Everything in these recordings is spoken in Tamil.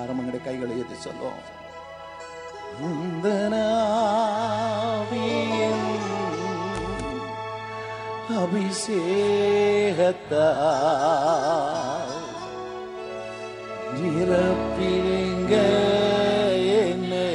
எல்லாரும் எங்களுடைய கைகளை ஏற்றி சொல்லுவோம் உந்தனாவியின் அபிஷேகத்தால் நிரப்பிடுங்க என்னை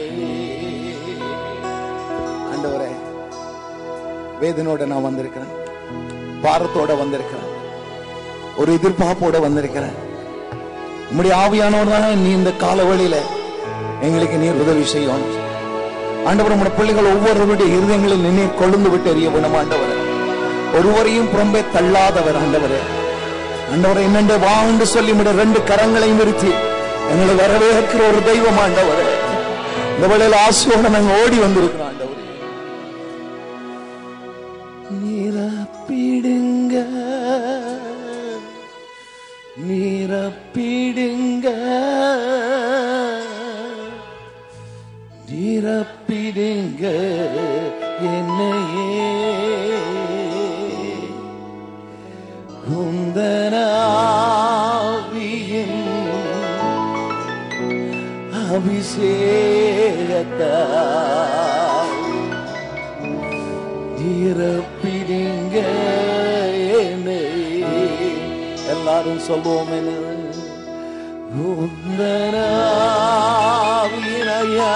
ஆண்டவரே வேதனோட நான் வந்திருக்கிறேன் பாரத்தோட வந்திருக்கிறேன் ஒரு எதிர்பார்ப்போட வந்திருக்கிறேன் உம்முடைய ஆவியானவர் தானே நீ இந்த காலவழியில எங்களுக்கு நீர் உதவி செய்யும் ஆண்டவர் உம்முடைய பிள்ளைகள் ஒவ்வொருவருடைய இருதயங்களில் நின்று கொழுந்து விட்டு எறிய வேணும் ஆண்டவர் ஒருவரையும் புறம்பே தள்ளாதவர் ஆண்டவரே ஆண்டவரை என்னென்று வா என்று சொல்லி உம்முடைய ரெண்டு கரங்களையும் நிறுத்தி எங்களை வரவேற்கிற ஒரு தெய்வம் ஆண்டவரே இந்த வேளையில் ஆசையோட நாங்க ஓடி வந்திருக்கிறோம் ஆண்டவரே நிரப்பிடுங்க நிரப்பிடுங்க நிரப்பிடுங்க என்னையே குந்தனாவியின் அபிஷேகத்தால் நிரப்பிடுங்க என்னை எல்லாரும் சொல்லுவோம் என்ன உந்தனாவினையா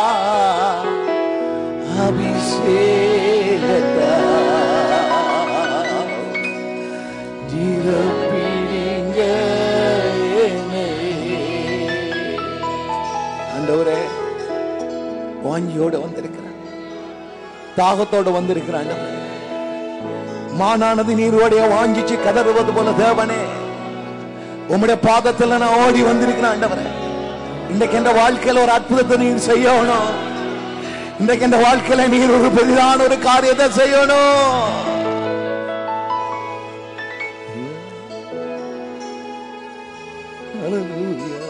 அபிஷேகத்தால் நிரப்பிடுங்க என்னை ஆண்டவரே வாஞ்சியோட வந்திருக்கிறேன் தாகத்தோட வந்திருக்கிறேன் ஆண்டவரே மானானது நீரோடைய வாஞ்சிச்சு கதறுவது போல தேவனே உம்முடைய பாதத்துல நான் ஓடி வந்திருக்கிறேன் ஆண்டவரே இன்றைக்கு என்ற வாழ்க்கையில ஒரு அற்புதத்தை நீர் செய்யணும் இன்றைக்கு என்ற வாழ்க்கையில நீர் ஒரு பெரிதான ஒரு காரியத்தை செய்யணும் Hallelujah.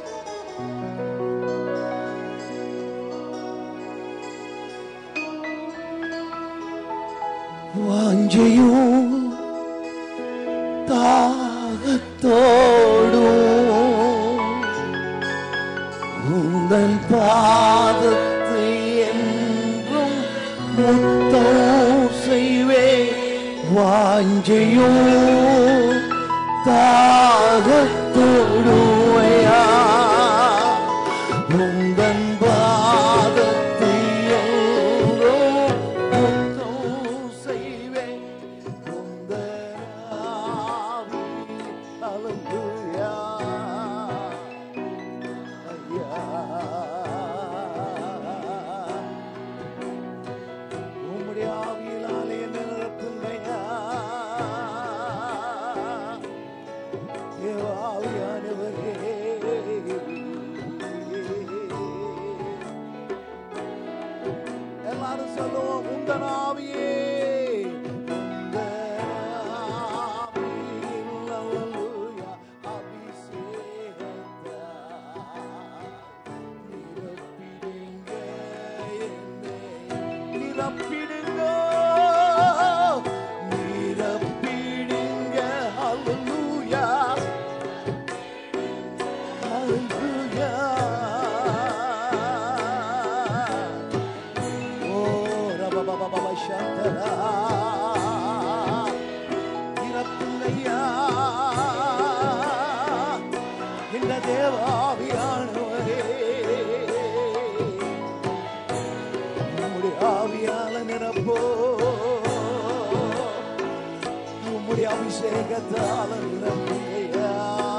வாஞ்சையும் தாகத்தோடும் உந்தன் பாதத்தை என்றும் முத்தம் செய்வே வாஞ்சையும் தாகத்தோடுவையா உந்தன் பாதத்தை என்றும் முத்தம் செய்வேன் உந்தனாவி Hallelujah. ஐயா. உம்முடைய ஆவியினாலே என்னை நிரப்புங்கய்யா. தேவ ஆவியானவரே. எல்லாரும் சொல்லுவோம் உந்தன் ஆவியே உந்தன் ஆவியின் Hallelujah. அபிஷேகத்தால் நிரப்பிடுங்க என்னை. நிரப்பிடுங்க நிரப்பிடுங்க Hallelujah. Hallelujah. Oh, rabababa shantara. நிரப்புங்கய்யா. இந்த தேவாவியானவரே உம்முடைய ஆவியால நிரப்போ உம்முடைய அபிஷேகத்தால நிரப்புங்கய்யா.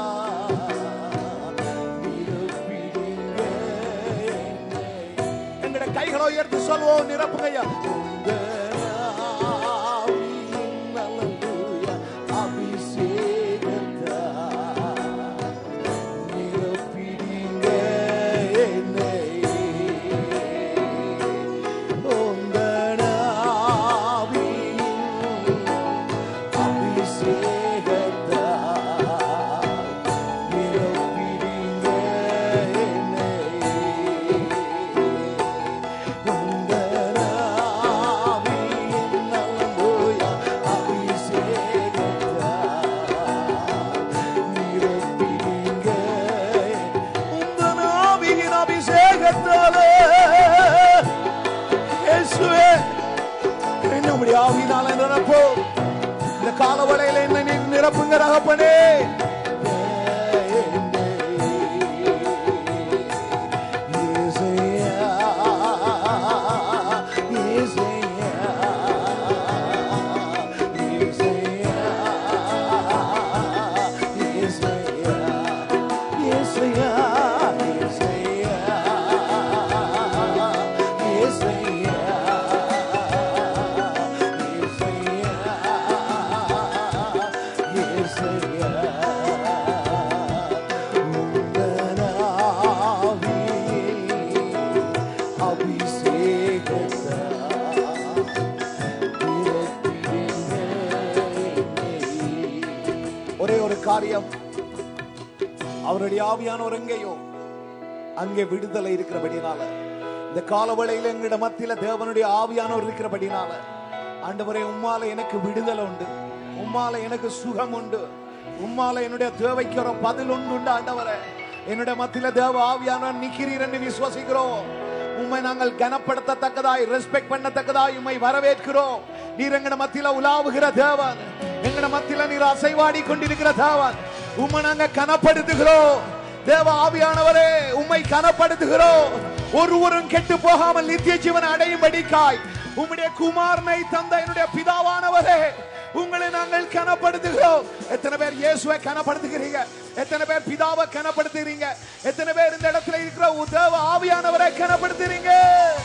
நிரப்பிடுங்க என்னை. எங்கட கைகளை உயர்த்தி சொல்வோம் நிரப்புங்கய்யா உங்க ஆவியின் Hallelujah. அபிஷேகத்தால் நிரப்பிடுங்க என்னை. உங்க ஆவியின் அபிஷேகத்தால் நிரப்பிடுங்க என்னை. உங்க ஆவியினாலே இயேசுவே என்னுடைய ஆவியினால நிரப்போ இந்த காலவளையில என்ன நீ நிரப்புங்க ரகப்பனே ஒரே ஒரு காரியம் அவருடைய ஆவியானவர் எங்கேயோ அங்கே விடுதலை இருக்கிறபடினால இந்த காலவளையில எங்கட மத்தியில தேவனுடைய ஆவியானவர் இருக்கிறபடினால ஆண்டவரே உம்மால எனக்கு விடுதலை உண்டு உம்மால எனக்கு சுகம் உண்டு உம்மால என்னுடைய தேவைக்கு ஒரு பதில் உண்டு உண்டு ஆண்டவரே என்னுடைய மத்தியில தேவ ஆவியானவர் நிக்கிறீர் என்று விசுவாசிக்கிறோம் உம்மை நாங்கள் கனப்படுத்தத்தக்கதாய் ரெஸ்பெக்ட் பண்ணத்தக்கதாய் உம்மை வரவேற்கிறோம் நீர் எங்கட மத்தியில உலாவுகிற தேவன் எங்கட மத்தியில நீர் அசைவாடி கொண்டிருக்கிற தேவன் உம்மை நாங்க கனப்படுத்துகிறோம் தேவ ஆவியானவரே உம்மை கனப்படுத்துகிறோம் ஒருவரும் கெட்டு போகாமல் நித்திய ஜீவன் அடையும்படிக்காய் உம்முடைய குமாரனை தந்த என்னுடைய பிதாவானவரே உங்களை நாங்கள் கனப்படுத்துகிறோம் எத்தனை பேர் இயேசுவை கனப்படுத்துகிறீங்க எத்தனை பேர் பிதாவை கனப்படுத்துகிறீங்க எத்தனை பேர் இந்த இடத்துல இருக்கிற தேவ ஆவியானவரை கனப்படுத்துறீங்க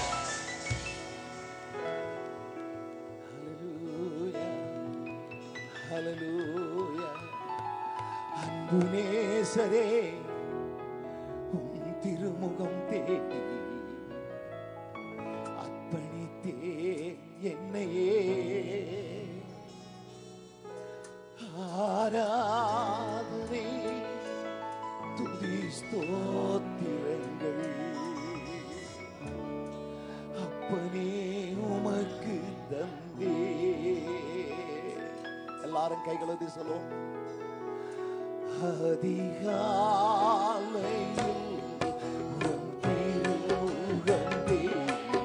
அன்பு நேசரே உன் திருமுகம் தேடி அர்ப்பணித்தேன் என்னையே ஆராதனை துதி ஸ்தோத்திரங்கள் அப்பனே உமக்கு தந்தே எல்லாரும் கைகளது சொல்லுவோம் அதிகாலையில் உன் திருமுகம் தேடி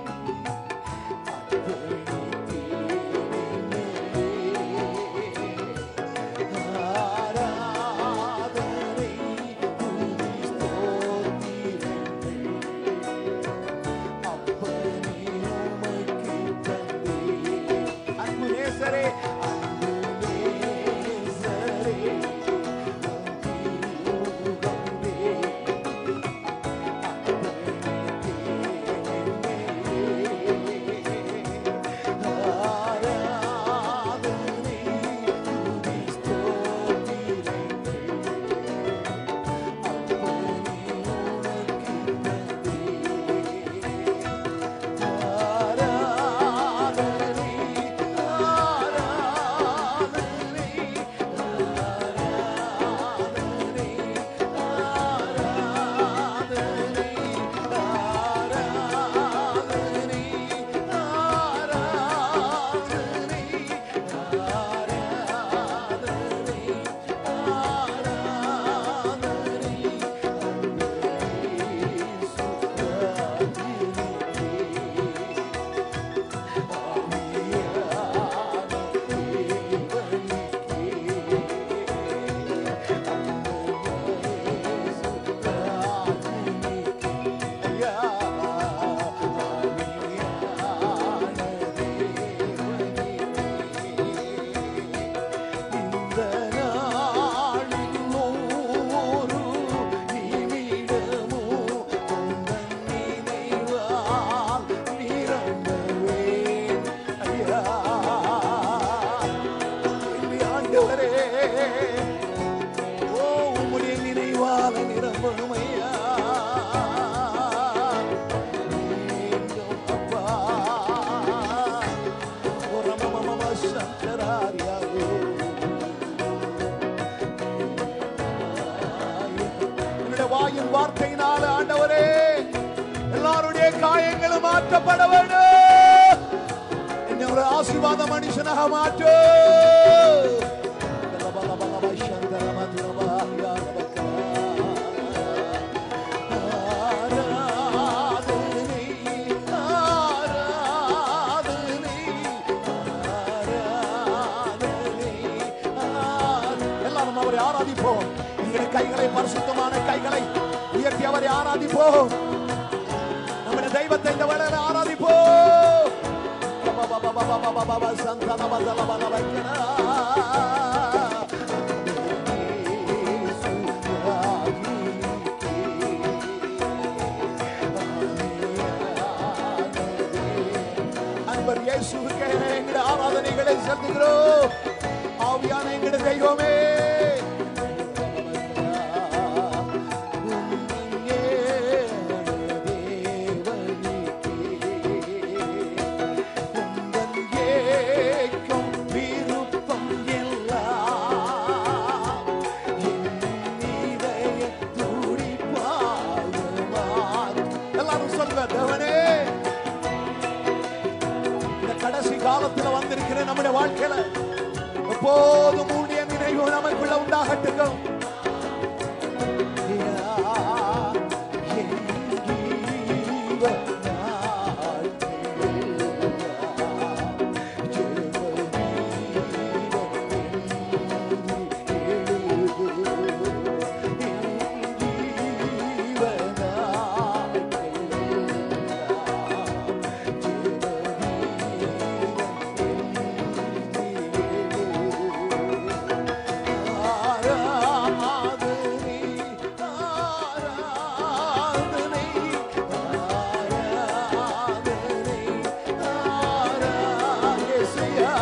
வாயின் வார்த்தையினால ஆண்டவரே எல்லாருடைய காயங்களும் மாற்றப்பட வேண்டும் என்னை ஒரு ஆசீர்வாத மனுஷனாக மாற்று ஆராதனை உயர்த்தி அவரை ஆராதிப்போம் நம்முடைய தெய்வத்தை இந்த வேளையில ஆராதிப்போ அன்பர் இயேசுவுக்கே எங்களுடைய ஆராதனைகளை செலுத்துகிறோம் ஆவியான எங்களுடைய தெய்வமே எல்லாரும் சொல்லுங்க தேவனே இந்த கடைசி காலத்துல வந்திருக்கிற நம்முடைய வாழ்க்கையில எப்போதும் உடைய நினைவு நமக்குள்ள உண்டாகட்டும் ஆராதனை ஆராதனை ஆராதனை ஆராதேசையா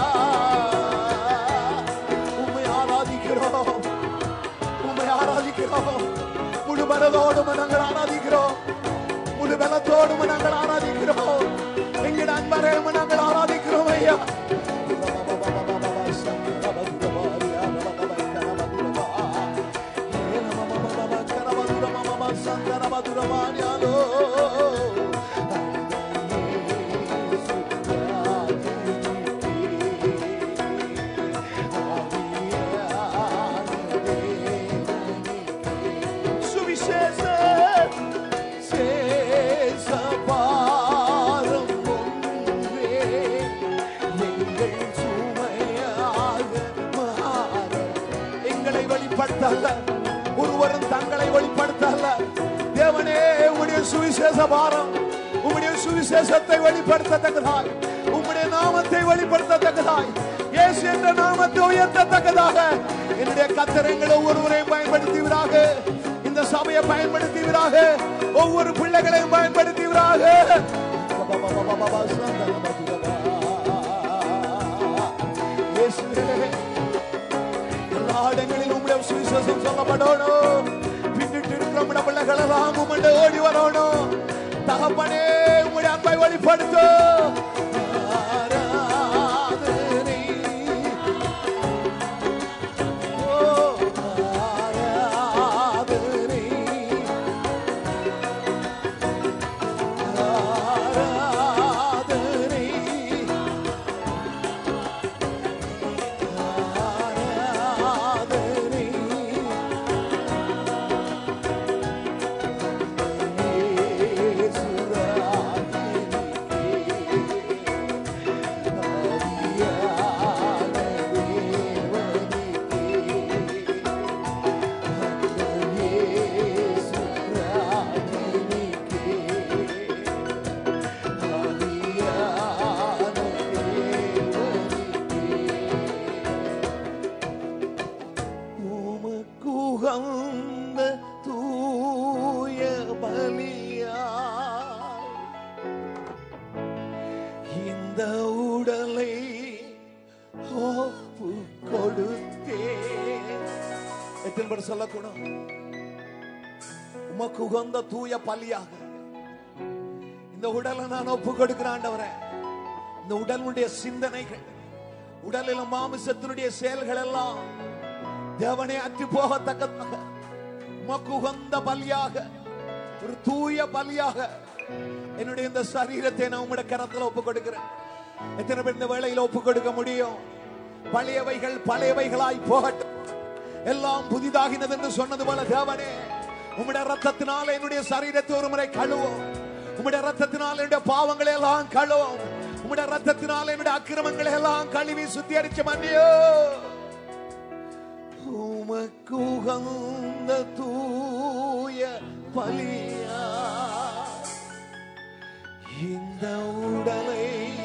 உம்மை ஆராதிக்கிறோம் உம்மை ஆராதிக்கிறோம் முழு மனதோடும் நாங்கள் ஆராதிக்கிறோம் முழு பலத்தோடும் நாங்கள் ஆராதிக்கிறோம் எங்கள் அன்பரே நாங்கள் ஆராதிக்கிறோம் ஐயா சுவிசேஷ சேஷ பாரம் ஒன்றே எங்கள் சுமையாக மாற எங்களை வெளிப்படுத்தல்ல ஒருவரும் தங்களை வெளிப்படுத்தல்ல தேவனே உம்முடைய சுவிசேஷ பாரம் உம்முடைய சுவிசேஷத்தை வெளிப்படுத்தத்தக்கதாய் உம்முடைய நாமத்தை வெளிப்படுத்தத்தக்கதாய் இயேசு என்ற நாமத்தை உயர்த்தத்தக்கதாக என்னுடைய கத்தரங்களை ஒருவரையும் பயன்படுத்துவீராக இந்த சபையை பயன்படுத்துவீராக ஒவ்வொரு பிள்ளைகளையும் பயன்படுத்துவீராக இயேசுவே, எல்லா இடங்களிலும் உம்முடைய சுவிசேஷம் சொல்லப்படணும் பின்னிட்டு இருக்கிற நம்முடைய பிள்ளைகள் எல்லாம் உம்முடைய ஓடி வரணும் தகப்பனே உம்முடைய அன்பை வெளிப்படுத்தும் ஆராதனை. ஓ, ஆராதனை. ஆராதனை. ஆராதனை. உமக்குகந்த தூய பலியா இந்த உடலை ஒப்பு கொடுத்தே எத்தனை பேர் சொல்லக்கூடும் உமக்கு உகந்த தூய பலியாக இந்த உடலை நான் ஒப்பு கொடுக்கிறேன் ஆண்டவரே இந்த உடலுடைய சிந்தனைகள் உடலில் மாமிசத்தினுடைய செயல்கள் எல்லாம் தேவனை அற்றி போகத்தக்கதாக உமக்கு உகந்த பலியாக ஒரு தூய பலியாக என்னுடைய இந்த சரீரத்தை நான் உம்முடைய கரத்துல ஒப்பு கொடுக்கிறேன் எத்தனை பேர் இந்த வேளையில ஒப்பு கொடுக்க முடியும் பழையவைகள் பழையவைகளாய் போகட்டும் எல்லாம் புதிதாகினது என்று சொன்னது போல தேவனே உம்முடைய ரத்தத்தினால என்னுடைய சரீரத்தை ஒரு முறை கழுவும் உம்முடைய ரத்தத்தினால என்னுடைய பாவங்களை எல்லாம் கழுவும் உம்முடைய ரத்தத்தினால என்னுடைய அக்கிரமங்களை எல்லாம் கழுவி சுத்திகரிச்சு மன்னியோ உமக்கு உகந்த தூய பலியா இந்த உடலை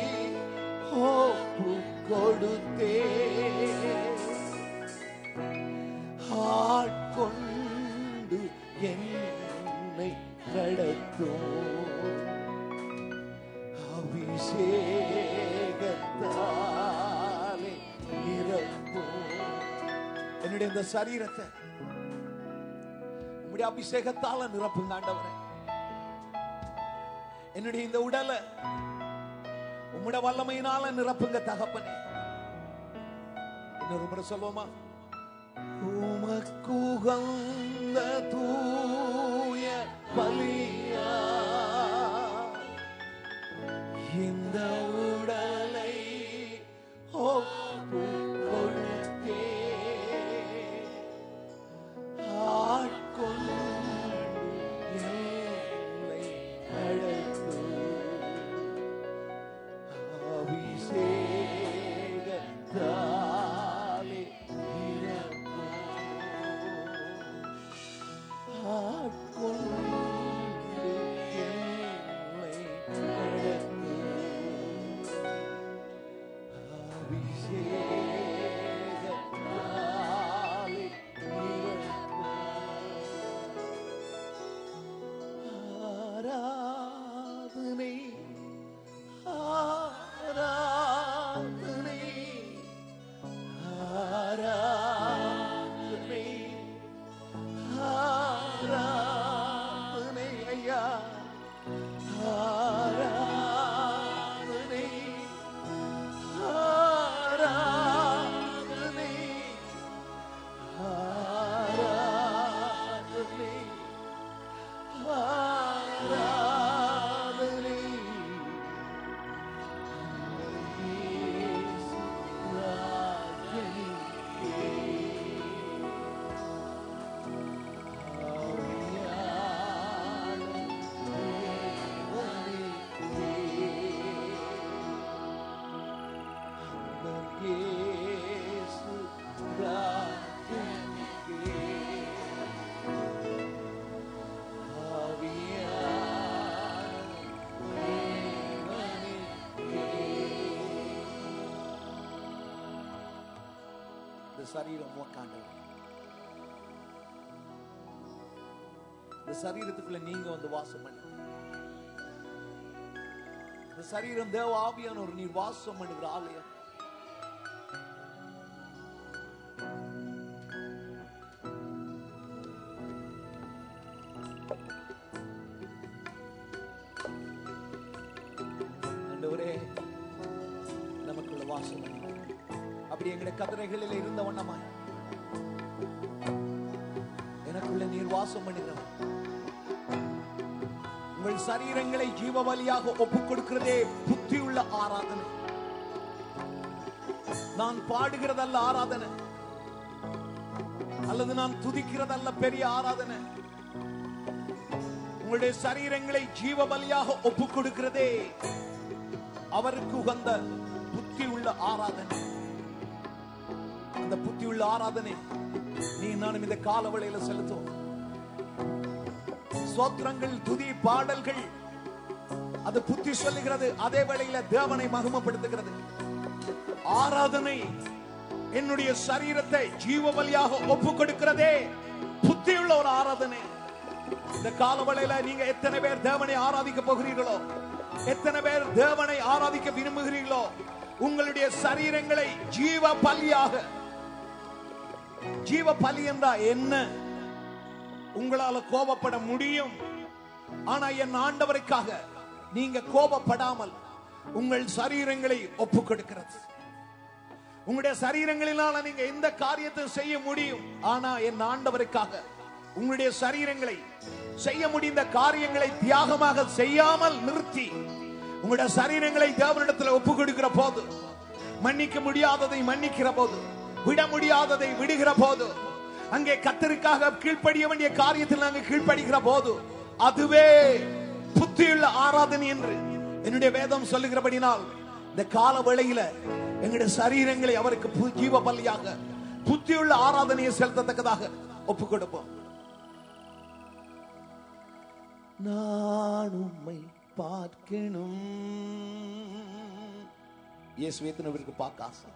ஒப்பு கொடுத்தே ஆட்கொண்டு என்னை கடத்தும் அபிஷேகத்தாலே நிரப்பும் என்னுடைய இந்த சரீரத்தை உம்முடைய அபிஷேகத்தால நிரப்புங்க ஆண்டவரே என்னுடைய இந்த உடலை உம்முடைய வல்லமையினால நிரப்புங்க தகப்பனே இன்னொரு முறை சொல்லுவோமா உமக்குகந்த தூய பலியா இந்த உடலை ஒப்பு கொடுத்தே ஆட்கொண்டு என்னை நடத்தும். அபிஷேகத்தாலே நிரப்பும். ஆட்கொண்டு என்னை நடத்தும். அபிஷேகத்தாலே நிரப்பும். ஆராதனை ஆராதனை ஆராதனை ஆராதனை ஐயா ஆராதனை ஆராதனை ஆராதனை ஆராதனை இயேசு ராஜனுக்கே. ஆவியான தேவனுக்கே. இயேசு ராஜனுக்கே. இந்த சரீரம் உக்காண்டவர் இந்த சரீரத்துக்குள்ள நீங்க வந்து வாசம் பண்ணு இந்த சரீரம் தேவ ஆவியான ஒரு நீர் வாசம் பண்ணுகிற ஆலயம் ஆண்டவரே நமக்குள்ள வாசம் பண்ணுங்க. அப்படி எங்களுடைய கதிரைகளில் இருந்த வண்ணமாய் எனக்குள்ள நீர் வாசம் பண்ணுகிறவன் உங்கள் சரீரங்களை ஜீவ பலியாக ஒப்புக் கொடுக்கிறதே புத்தியுள்ள ஆராதனை நான் பாடுகிறதல்ல ஆராதனை அல்லது நான் துதிக்கிறதல்ல பெரிய ஆராதனை உங்களுடைய சரீரங்களை ஜீவ பலியாக ஒப்புக் கொடுக்கிறதே அவருக்கு உகந்த புத்தி உள்ள ஆராதனை அந்த புத்தி உள்ள ஆராதனை நீ நானும் இந்த காலவளையில செலுத்துவோம் ஸ்தோத்திரங்கள் துதி பாடல்கள் அது புத்தி சொல்லுகிறது அதே வேளையில தேவனை மகிமைப்படுத்துகிறது ஆராதனை என்னுடைய சரீரத்தை ஜீவ பலியாக ஒப்பு கொடுக்கிறதே புத்தியுள்ள ஒரு ஆராதனை இந்த காலவளையில நீங்க எத்தனை பேர் தேவனை ஆராதிக்க போகிறீர்களோ எத்தனை பேர் தேவனை ஆராதிக்க விரும்புகிறீர்களோ உங்களுடைய சரீரங்களை ஜீவ பலியாக ஜீவ பலி என்றா என்ன உங்களால கோபப்பட முடியும் ஆனா என் ஆண்டவருக்காக நீங்க கோபப்படாமல் உங்கள் சரீரங்களை ஒப்பு கொடுக்கிறது உங்களுடைய சரீரங்களினால நீங்க எந்த காரியத்தை செய்ய முடியும் ஆனா என் ஆண்டவருக்காக உங்களுடைய சரீரங்களை செய்ய முடிந்த காரியங்களை தியாகமாக செய்யாமல் நிறுத்தி உங்களுடைய சரீரங்களை தேவனிடத்தில் ஒப்பு கொடுக்கிற போது மன்னிக்க முடியாததை மன்னிக்கிற போது விட முடியாததை விடுகிற போது அங்கே கத்தருக்காக கீழ்ப்படிய வேண்டிய காரியத்தில் நாங்கள் கீழ்ப்படுகிற போது அதுவே புத்தியுள்ள ஆராதனை என்று என்னுடைய வேதம் சொல்லுகிறபடினால் இந்த கால வேளையில எங்களுடைய சரீரங்களை அவருக்கு பு- ஜீவ பலியாக புத்தியுள்ள ஆராதனையை செலுத்தத்தக்கதாக ஒப்பு கொடுப்போம் நான் உம்மை பார்க்கணும் இயேசுவே இவருக்கு பார்க்க ஆசை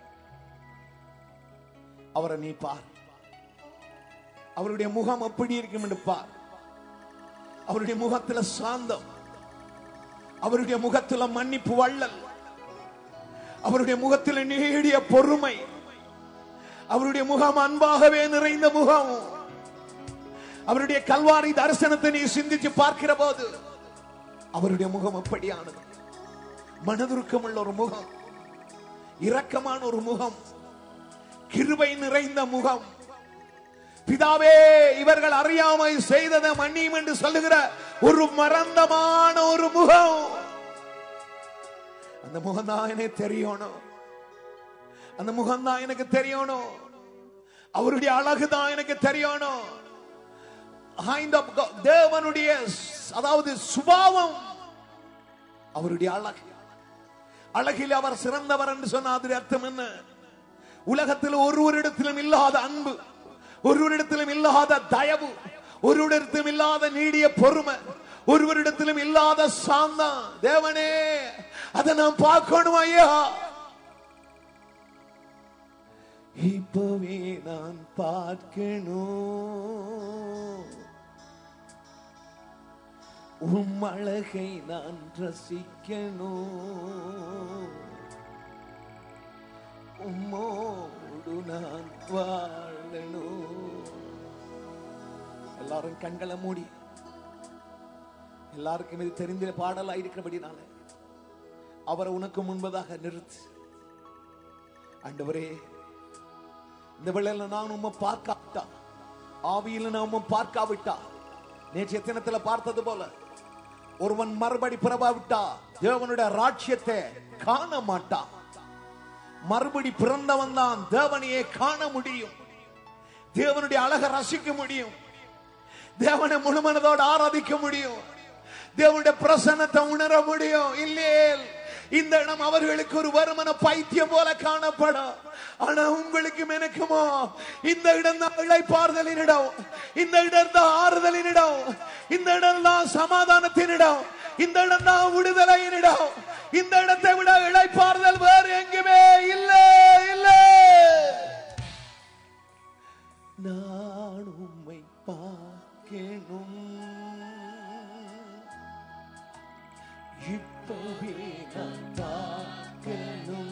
அவரை நீ பார் அவருடைய முகம் எப்படி இருக்கும் என்று பார் அவருடைய முகத்துல சாந்தம் அவருடைய முகத்துல மன்னிப்பு வள்ளல் அவருடைய முகத்தில் நீடிய பொறுமை அவருடைய முகம் அன்பாகவே நிறைந்த முகம் அவருடைய கல்வாரி தரிசனத்தை நீ சிந்திச்சு பார்க்கிற போது அவருடைய முகம் எப்படியானது மனதுருக்கம் உள்ள ஒரு முகம் இரக்கமான ஒரு முகம் கிருபை நிறைந்த முகம் பிதாவே இவர்கள் அறியாமை செய்ததை மன்னியும் என்று சொல்லுகிற ஒரு மறந்தமான ஒரு முகம் அந்த முகம் தான் எனக்கு தெரியணும் அந்த முகம் தான் எனக்கு தெரியணும் அவருடைய அழகு தான் எனக்கு தெரியணும் Kind of God- தேவனுடைய ஸ்- அதாவது சுபாவம் அவருடைய அழகு அழகில் அவர் சிறந்தவர் என்று சொன்ன அதனுடைய அர்த்தம் என்ன உலகத்தில் ஒருவரிடத்திலும் இல்லாத அன்பு ஒருவரிடத்திலும் இல்லாத தயவு ஒருவரிடத்திலும் இல்லாத நீடிய பொறுமை ஒருவரிடத்திலும் இல்லாத சாந்தம் தேவனே அதை நான் பார்க்கணும் ஐயா இப்பவே நான் பார்க்கணும் உம் அழகை நான் ரசிக்கணும் உம்மோடு நான் வாழணும் எல்லாரும் கண்களை மூடி எல்லாருக்கும் இது தெரிந்த பாடலா இருக்கிறபடினால அவரை உனக்கு முன்பதாக நிறுத்து ஆண்டவரே இந்த வேளையில நான் உம்மை பார்க்காவிட்டா ஆவியில நான் உம்மை பார்க்காவிட்டா நேற்றைய தினத்துல பார்த்தது போல ஒருவன் மறுபடி பிறவாவிட்டா தேவனுடைய ராட்சியத்தை காண மாட்டான் மறுபடி பிறந்தவன் தான் தேவனையே காண முடியும் தேவனுடைய அழகை ரசிக்க முடியும் தேவனை முழுமனதோடு ஆராதிக்க முடியும் தேவனுடைய பிரசன்னத்தை உணர முடியும் இல்லையே இந்த இடம் அவர்களுக்கு ஒரு வருமான பைத்தியம் போல காணப்படும் ஆனா உங்களுக்கும் எனக்குமோ இந்த இடம் தான் இழைப்பாறுதலின் இடம் இந்த இடம் தான் ஆறுதலின் இடம் இந்த இடம் தான் சமாதானத்தின் இடம் இந்த இடம் தான் விடுதலையின் இடம் இந்த இடத்தை விட இழைப்பாறுதல் வேறு எங்குமே இல்லை இல்லை நான் உம்மை பார்க்கணும் இப்பவே நான் பார்க்கணும்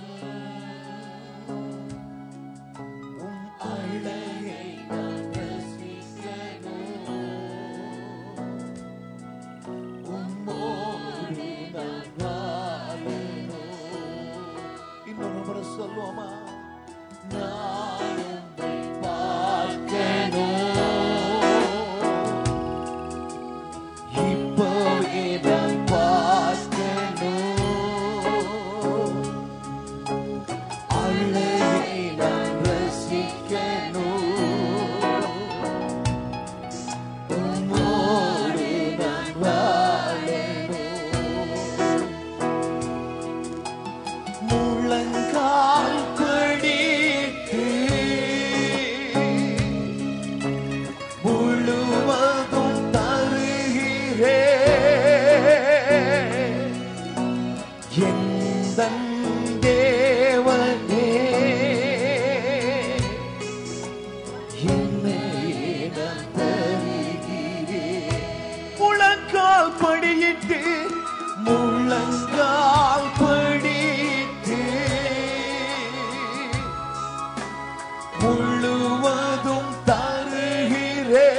உம் அழகை நான் ரசிக்கணும் உம்மோடு நான் வாழணும் இன்னொரு முறை சொல்லுவோமா நான் உம்மை பார்க்கணும் இப்பவே நான் பார்க்கணும் அழகை நான் ரசிக்கணும் உம்மோடு நான் வாழணும் முழங்கால் பிடித்து முழுவதும் தருகிறே எந்த தேவனே என்னை நான் தருகிறேன் முழங்கால் படியிட்டு முழங்கால் படித்து முழுவதும் தருகிறே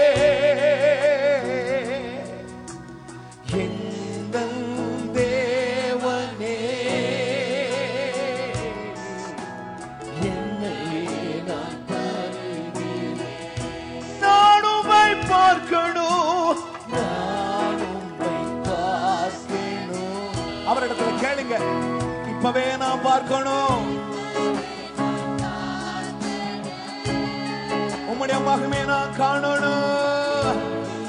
எங்கள் தேவனே என்னை நான் தருகிறேன் நான் உம்மை பார்க்கணும் நான் உம்மை பார்க்கணும் அவரிடத்துல கேளுங்க இப்பவே நான் பார்க்கணும் உம்முடைய மகமே நான் காணணும்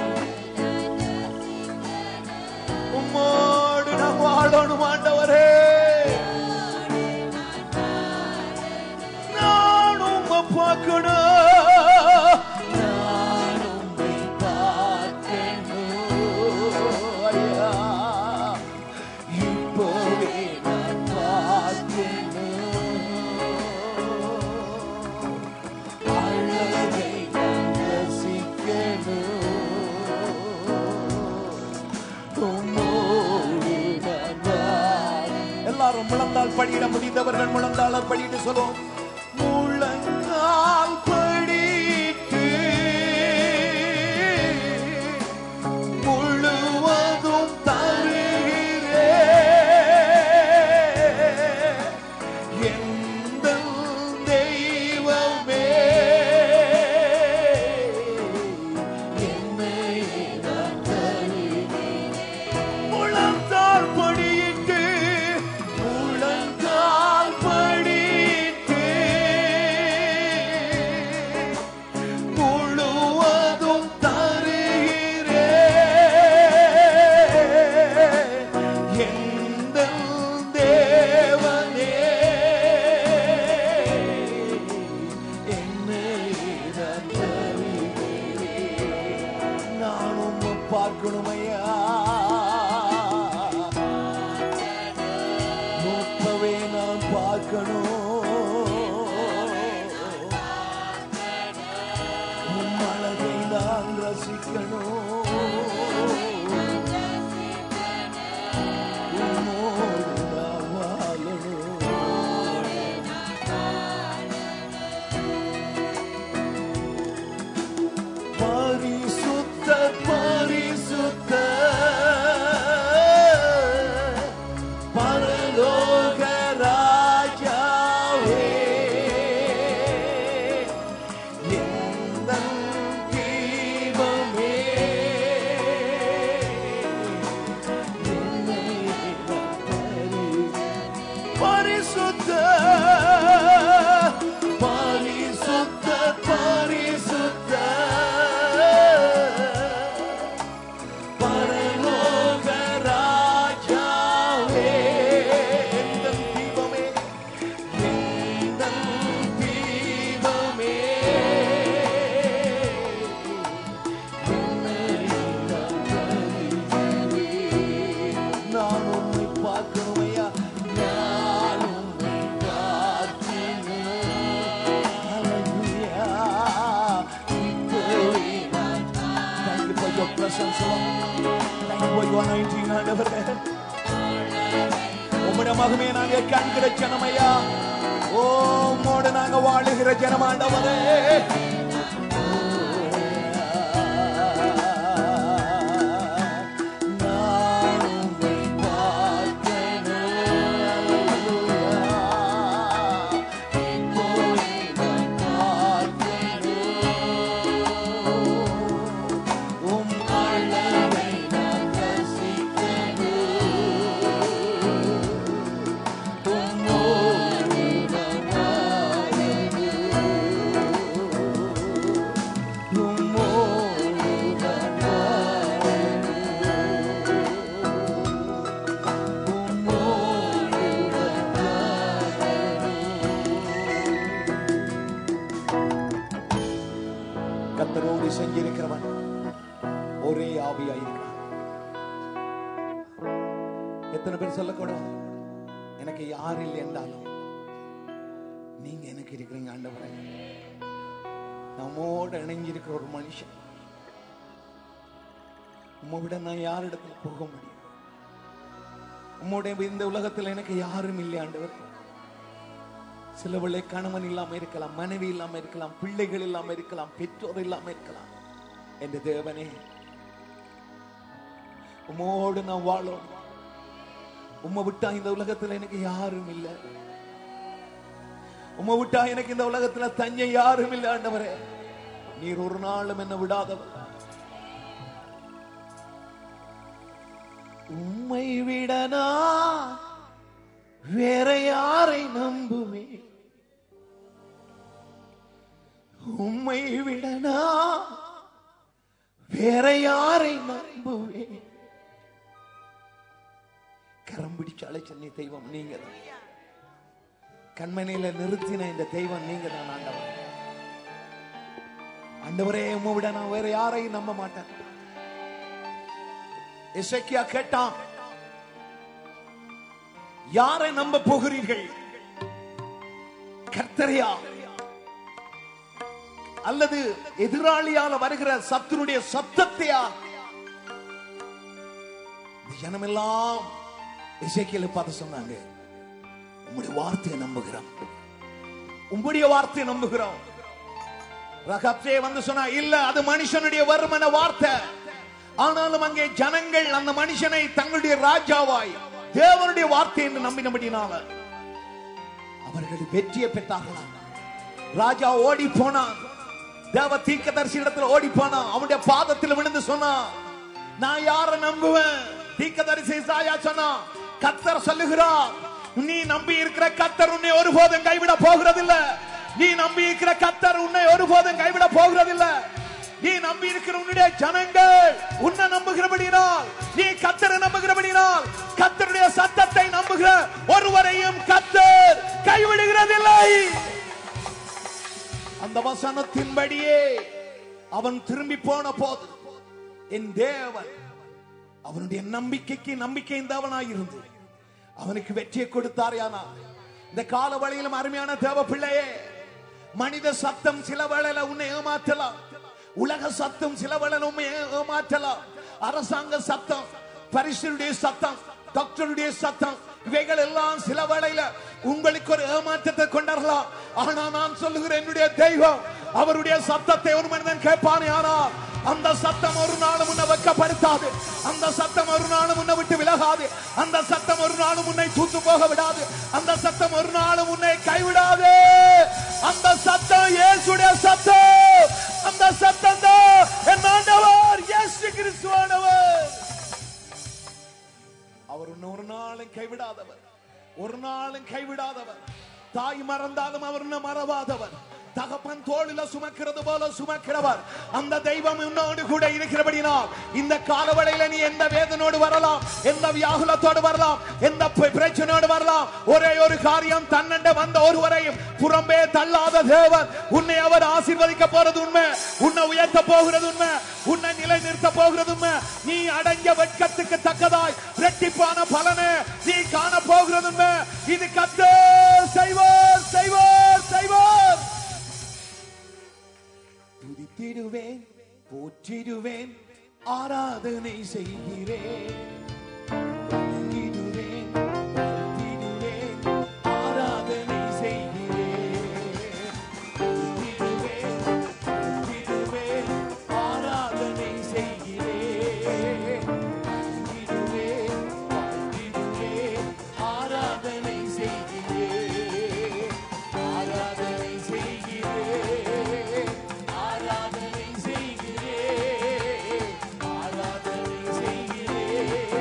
உம்மோடு நான் வாழணும் ஆண்டவரே நான் உம்மை பார்க்கணும் நான் உம்மை பார்க்கணும் முழந்தால் படியிட முடிந்தவர்கள் முழந்தால் படியிட்டு சொல்லுவோம் முழங்கால் படியிட்டு முழுவதும் தருகிறே எந்த தெய்வமே என்னை நான் தருகிறேன். முழந்தால் படியிட்டு முழங்கால் படியிட்டு முழுவதும் தருகிறே எந்த தேவனே என்னை நான் தருகிறேன். நான் உம்மை பார்க்கணுமையா நோக்கவே நான் பார்க்கணும் உன் அழகை நான் ரசிக்கணும் உம்மோடு நான் வாழணும் பரிசுத்த பரிசுத்த பரலோக ராஜாவே எந்தன் தீபமே என்னை ரட்சகரே. பரிசுத்த பரிசுத்த பரிசுத்த பரலோக ராஜாவே எந்தன் தீபமே எந்தன் தீபமே நான் உன்னை பார்க்கணுமையா நான் உன்னை பார்க்கணும் Hallelujah. இப்போவே நான் Thank you for your presence, Lord. Thank you for your anointing, ஆண்டவரே. உம்முடைய மகிமையை நாங்க காண்கிற ஜனமையா ஓ உம்மோடு நாங்க வாழுகிற ஜனமாண்டவரே நான் உம்மை பார்க்கணும். Hallelujah. இப்போவே நான் பார்க்கணும். உம் அழகை நான் ரசிக்கணும். உம்மோடு நான் வாழணும். உம்மோடு நான் வாழணும். உம்மோடு நான் வாழணும். கர்த்தரோடு செஞ்சிருக்கிறவன் ஒரே ஆவியாயிருக்கிறான் எத்தனை பேர் சொல்லக்கூடும் எனக்கு யார் இல்லை என்றாலும் நீங்க எனக்கு இருக்கிறீங்க ஆண்டவரே நம்மோட இணைஞ்சிருக்கிற ஒரு மனுஷன் உம்மை விட நான் யாரிடத்துல போக முடியும் உம்முடைய இந்த உலகத்தில் எனக்கு யாரும் இல்லை ஆண்டவர் சில வேளை கணவன் இல்லாம இருக்கலாம் மனைவி இல்லாம இருக்கலாம் பிள்ளைகள் இல்லாம இருக்கலாம் பெற்றோர் இல்லாம இருக்கலாம் என்ற தேவனே உம்மோடு நான் வாழும் உம்மை விட்டா இந்த உலகத்துல எனக்கு யாரும் இல்லை உம்மை விட்டா எனக்கு இந்த உலகத்துல தஞ்சை யாரும் இல்லை ஆண்டவரே நீர் ஒரு நாளும் என்ன விடாதவர் உம்மை விடனா வேற யாரை நம்புவேன் உம்மை விடனா வேற யாரை நம்புவேன் கரம் பிடிச்சு அழைச்ச தெய்வம் நீங்க தான் கண்மனையில நிறுத்தின இந்த தெய்வம் நீங்க தான் ஆண்டவர் ஆண்டவரே உம்மை விட நான் வேற யாரையும் நம்ப மாட்டேன் இசைக்கியா கேட்டான் யாரை நம்ப போகிறீர்கள் கர்த்தரையா அல்லது எதிராளியால வருகிற சத்துருடைய சத்தத்தையா இந்த ஜனமெல்லாம் இசைக்கியல பார்த்து சொன்னாங்க உம்முடைய வார்த்தையை நம்புகிறோம் உம்முடைய வார்த்தையை நம்புகிறோம் ரகப்சே வந்து சொன்னா இல்ல அது மனுஷனுடைய வருமன வார்த்தை ஆனாலும் அங்கே ஜனங்கள் அந்த மனுஷனை தங்களுடைய ராஜாவாய் தேவனுடைய வார்த்தை என்று நம்பினபடினால அவர்கள் வெற்றியை பெற்றார்களாம் ராஜா ஓடி போனான் தேவ தீர்க்கதரிசி இடத்துல ஓடி போனான் அவனுடைய பாதத்தில் விழுந்து சொன்னான் நான் யார நம்புவேன் தீர்க்கதரிசி சாயா சொன்னா கத்தர் சொல்லுகிறார் நீ நம்பி இருக்கிற கத்தர் உன்னை ஒருபோதும் கைவிட போகிறதில்ல நீ நம்பி இருக்கிற கத்தர் உன்னை ஒருபோதும் கைவிட போகிறதில்ல நீ நம்பி இருக்கிற உன்னுடைய ஜனங்கள் உன்னை நம்புகிறபடினால் நீ கத்தரை நம்புகிறபடினால் கத்தருடைய சத்தத்தை நம்புகிற ஒருவரையும் கத்தர் கைவிடுகிறதில்லை அந்த வசனத்தின்படியே அவன் திரும்பி போன போது என் தேவன் அவனுடைய நம்பிக்கைக்கு நம்பிக்கை இருந்து அவனுக்கு வெற்றியை கொடுத்தாரியானா இந்த கால வழியிலும் அருமையான தேவ பிள்ளையே மனித சத்தம் சில வேளையில உன்னை ஏமாற்றலாம் உலக சத்தம் சில வேளையில உன்னை ஏமாற்றலாம் அரசாங்க சத்தம் பரிசுடைய சத்தம் டாக்டருடைய சத்தம் இவைகள் எல்லாம் சில வேளையில உங்களுக்கு ஒரு ஏமாற்றத்தை கொண்டாடலாம் ஆனா நான் சொல்லுகிறேன் என்னுடைய தெய்வம் அவருடைய சத்தத்தை ஒரு மனிதன் கேட்பானே ஆனால் அந்த சத்தம் ஒரு நாளும் உன்னை வெக்கப்படுத்தாது அந்த சத்தம் ஒரு நாளும் உன்னை விட்டு விலகாது அந்த சத்தம் ஒரு நாளும் உன்னை தூத்து போக விடாது அந்த சத்தம் ஒரு நாளும் உன்னை கைவிடாது அந்த சத்தம் இயேசுடைய சத்தம் அந்த சத்தம் தான் என் ஆண்டவர் இயேசு கிறிஸ்துவானவர் அவர் உன்னை ஒரு நாளும் கைவிடாதவர் ஒரு நாளும் கைவிடாதவர் தாய் மறந்தாலும் அவர் உன்னை மறவாதவர் தகப்பன் தோளில சுமக்கிறது போல சுமக்கிறவர் அந்த தெய்வம் உன்னோடு கூட இருக்கிறபடினால் இந்த காலவடையில நீ எந்த வேதனோடு வரலாம் எந்த வியாகுலத்தோடு வரலாம் எந்த பி- பிரச்சனையோடு வரலாம் ஒரே ஒரு காரியம் தன்னண்ட வந்த ஒருவரையும் புறம்பே தள்ளாத தேவன் உன்னை அவர் ஆசீர்வதிக்க போறது உண்மை உன்னை உயர்த்த போகிறது உண்மை உன்னை நிலை நிறுத்த போகிறது உண்மை நீ அடைஞ்ச வெட்கத்துக்கு தக்கதாய் இரட்டிப்பான பலனை நீ காண போகிறது உண்மை இது கத்து செய்வார் செய்வார் செய்வார் துதித்திடுவேன் போற்றிடுவேன் ஆராதனை செய்கிறேன் வணங்கிடுவேன், வாழ்த்திடுவேன், ஆராதனை செய்கிறேன். துதித்திடுவேன், போற்றிடுவேன், ஆராதனை செய்கிறேன். வணங்கிடுவேன், வாழ்த்திடுவேன், ஆராதனை செய்கிறேன். ஆராதனை செய்கிறேன். ஆராதனை செய்கிறேன். ஆராதனை செய்கிறேன்.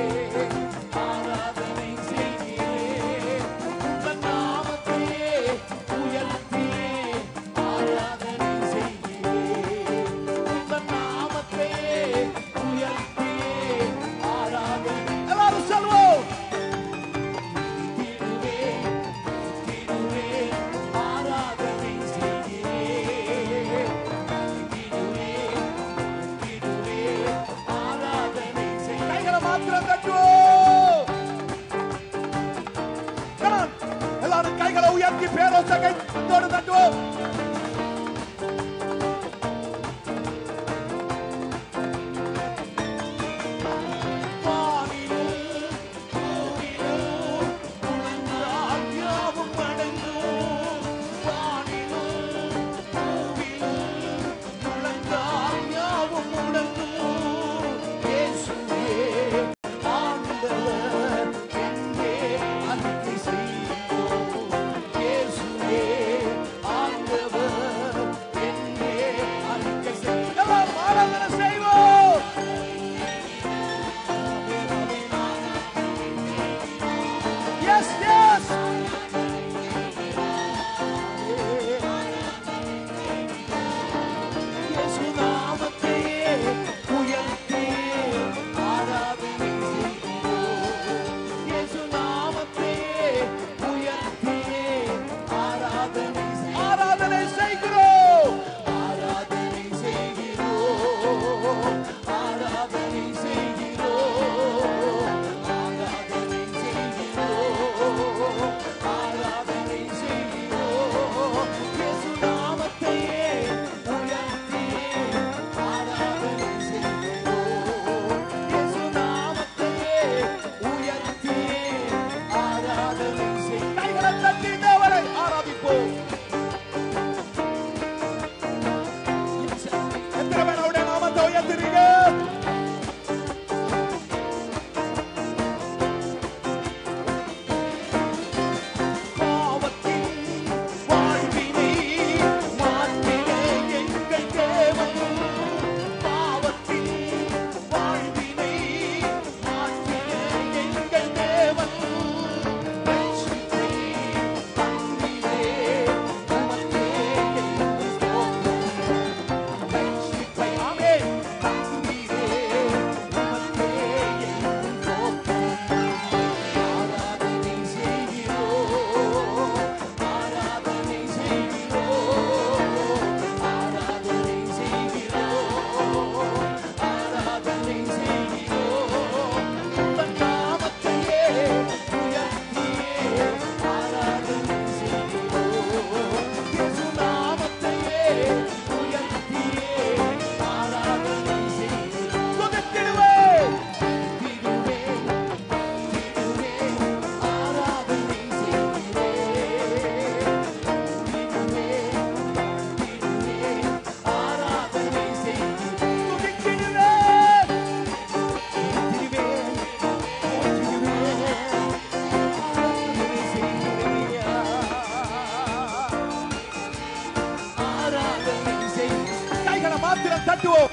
தட்டுவோம்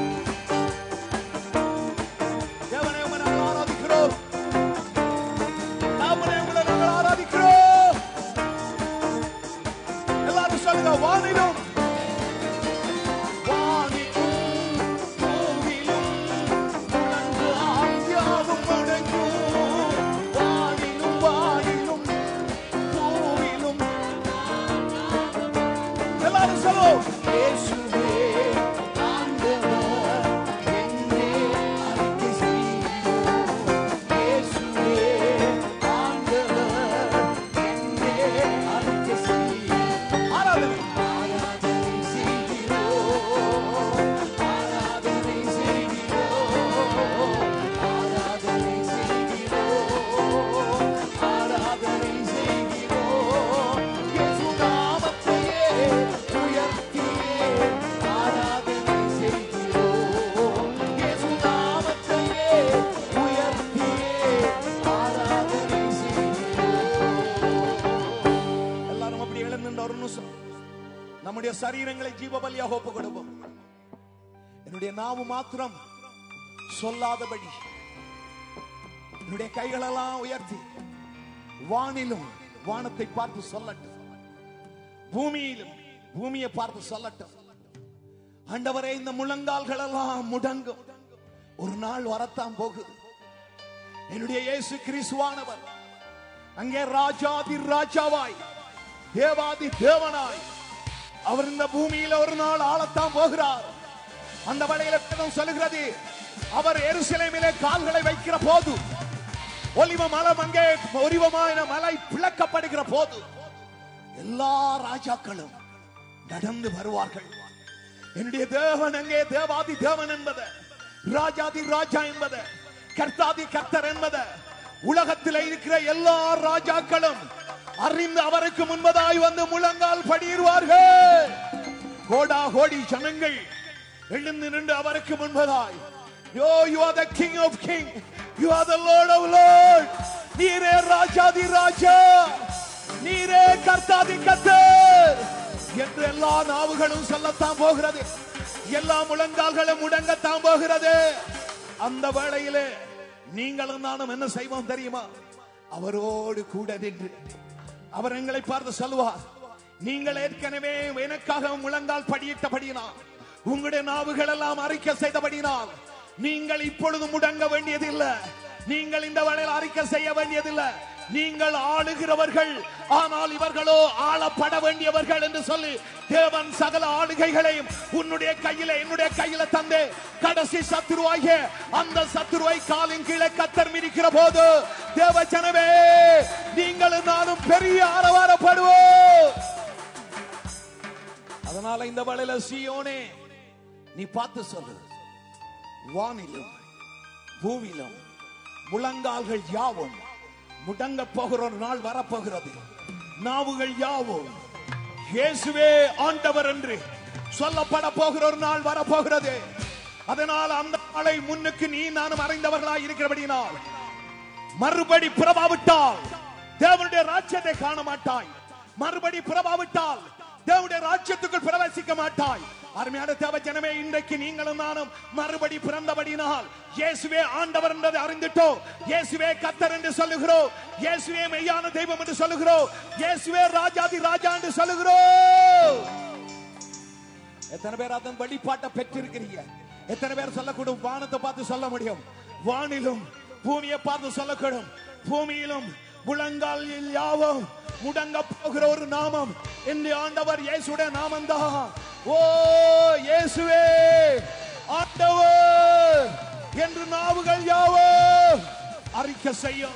தேவனை உம்மை நாங்கள் ஆராதிக்கிறோம் நாமனை உங்களை நாங்கள் ஆராதிக்கிறோம் எல்லாரும் சொல்லுங்க வானிலும் வானிலும் பூவிலும் முழங்கு ஆவியாகும் முழங்கும் வானிலும் வானிலும் பூவிலும் எல்லாரும் சொல்லுவோம் இயேசுவே ஆண்டவர் என்னை அறிக்கை செய்கிறோம் இயேசுவே ஆண்டவர் என்னை அறிக்கை செய்கிறோம் ஆராதனை ஆராதனை செய்கிறோம் ஆராதனை செய்கிறோம் ஆராதனை செய்கிறோம் ஆராதனை செய்கிறோம் இயேசு நாமத்தையே உயர்த்தியே ஆராதனை செய்கிறோம் இயேசு நாமத்தையே உயர்த்தியே ஆராதனை செய்கிறோம் எல்லாரும் அப்படி எழுந்துன்ற ஒரு நிமிஷம் நம்முடைய சரீரங்களை ஜீவ பலியாக ஒப்பு கொடுப்போம் என்னுடைய நாவு மாத்திரம் சொல்லாதபடி என்னுடைய கைகளெல்லாம் உயர்த்தி வானிலும் வானத்தை பார்த்து சொல்லட்டும் பூமியிலும் பூமியை பார்த்து சொல்லட்டும் ஆண்டவரே இந்த முழங்கால்கள் எல்லாம் முடங்கும் ஒரு நாள் வரத்தான் போகுது என்னுடைய இயேசு கிறிஸ்துவானவர் அங்கே ராஜாதி ராஜாவாய் தேவாதி தேவனாய் அவர் இந்த பூமியில ஒரு நாள் ஆளத்தான் போகிறார் அந்த வழியில வேதம் சொல்லுகிறது அவர் எருசலேமிலே கால்களை வைக்கிற போது ஒலிவ மலம் அங்கே ஒலிவமான மலை பிளக்கப்படுகிற போது எல்லா ராஜாக்களும் நடந்து வருவார்கள் என்னுடைய தேவன் அங்கே தேவாதி தேவன் என்பது ராஜாதி ராஜா என்பது கர்த்தாதி கர்த்தர் என்பது உலகத்தில் இருக்கிற எல்லா ராஜாக்களும் அறிந்து அவருக்கு முன்பதாய் வந்து முழங்கால் படியிடுவார்கள் கோடா கோடி ஜனங்கள் எழுந்து நின்று அவருக்கு முன்பதாய் யோ you are the king of king you are the lord of lord நீரே ராஜாதி ராஜா நீரே கர்த்தாதி கர்த்தர் என்று எல்லா நாவுகளும் சொல்லத்தான் போகிறது எல்லா முழங்கால்களும் முடங்கத்தான் போகிறது அந்த வேளையிலே நீங்களும் நானும் என்ன செய்வோம் தெரியுமா அவரோடு கூட நின்று அவர் எங்களை பார்த்து சொல்லுவார் நீங்கள் ஏற்கனவே எனக்காக முழங்கால் படியிட்டபடியினால் உங்களுடைய நாவுகள் எல்லாம் அறிக்கை செய்தபடினால் நீங்கள் இப்பொழுது முடங்க வேண்டியதில்லை நீங்கள் இந்த வேளையில் அறிக்கை செய்ய வேண்டியதில்லை நீங்கள் ஆளுகிறவர்கள் ஆனால் இவர்களோ ஆளப்பட வேண்டியவர்கள் என்று சொல்லி தேவன் சகல ஆளுகைகளையும் உன்னுடைய கையில என்னுடைய கையில தந்து கடைசி சத்துருவாகிய அந்த சத்துருவை காலின் கீழே கத்தர் மிதிக்கிற போது தேவ ஜனமே நீங்களும் நானும் பெரிய ஆரவாரப்படுவோம் அதனால இந்த வேளையில சியோனே நீ பார்த்து சொல்லு வானிலும் பூவிலும் முழங்கால்கள் யாவும் முடங்க போகிற ஒரு நாள் வரப்போகிறது நாவுகள் யாவும் இயேசுவே ஆண்டவர் என்று சொல்லப்பட போகிற ஒரு நாள் வரப்போகிறது அதனால் அந்த நாளை முன்னுக்கு நீ நானும் அறிந்தவர்களாய் இருக்கிறபடினால் மறுபடி பிறவாவிட்டால் தேவனுடைய ராஜ்யத்தை காண மாட்டாய் மறுபடி பிறவாவிட்டால் தேவனுடைய ராஜ்யத்துக்குள் பிரவேசிக்க மாட்டாய் அருமையான தேவ ஜனமே இன்றைக்கு நீங்களும் நானும் மறுபடி பிறந்தபடினால் இயேசுவே ஆண்டவர் என்பதை அறிந்துட்டோம் இயேசுவே கத்தர் என்று சொல்லுகிறோம் இயேசுவே மெய்யான தெய்வம் என்று சொல்லுகிறோம் இயேசுவே ராஜாதி ராஜா என்று சொல்லுகிறோம் எத்தனை பேர் அதன் வழிபாட்டை பெற்றிருக்கிறீங்க எத்தனை பேர் சொல்லக்கூடும் வானத்தை பார்த்து சொல்ல முடியும் வானிலும் பூமியை பார்த்து சொல்லக்கூடும் பூமியிலும் முழங்கால் யாவும் முடங்க போகிற ஒரு நாமம் இந்த ஆண்டவர் இயேசுடைய நாமம் தான் ஓ இயேசுவே ஆண்டவர் என்று நாவுகள் யாவோ அறிக்கை செய்யும்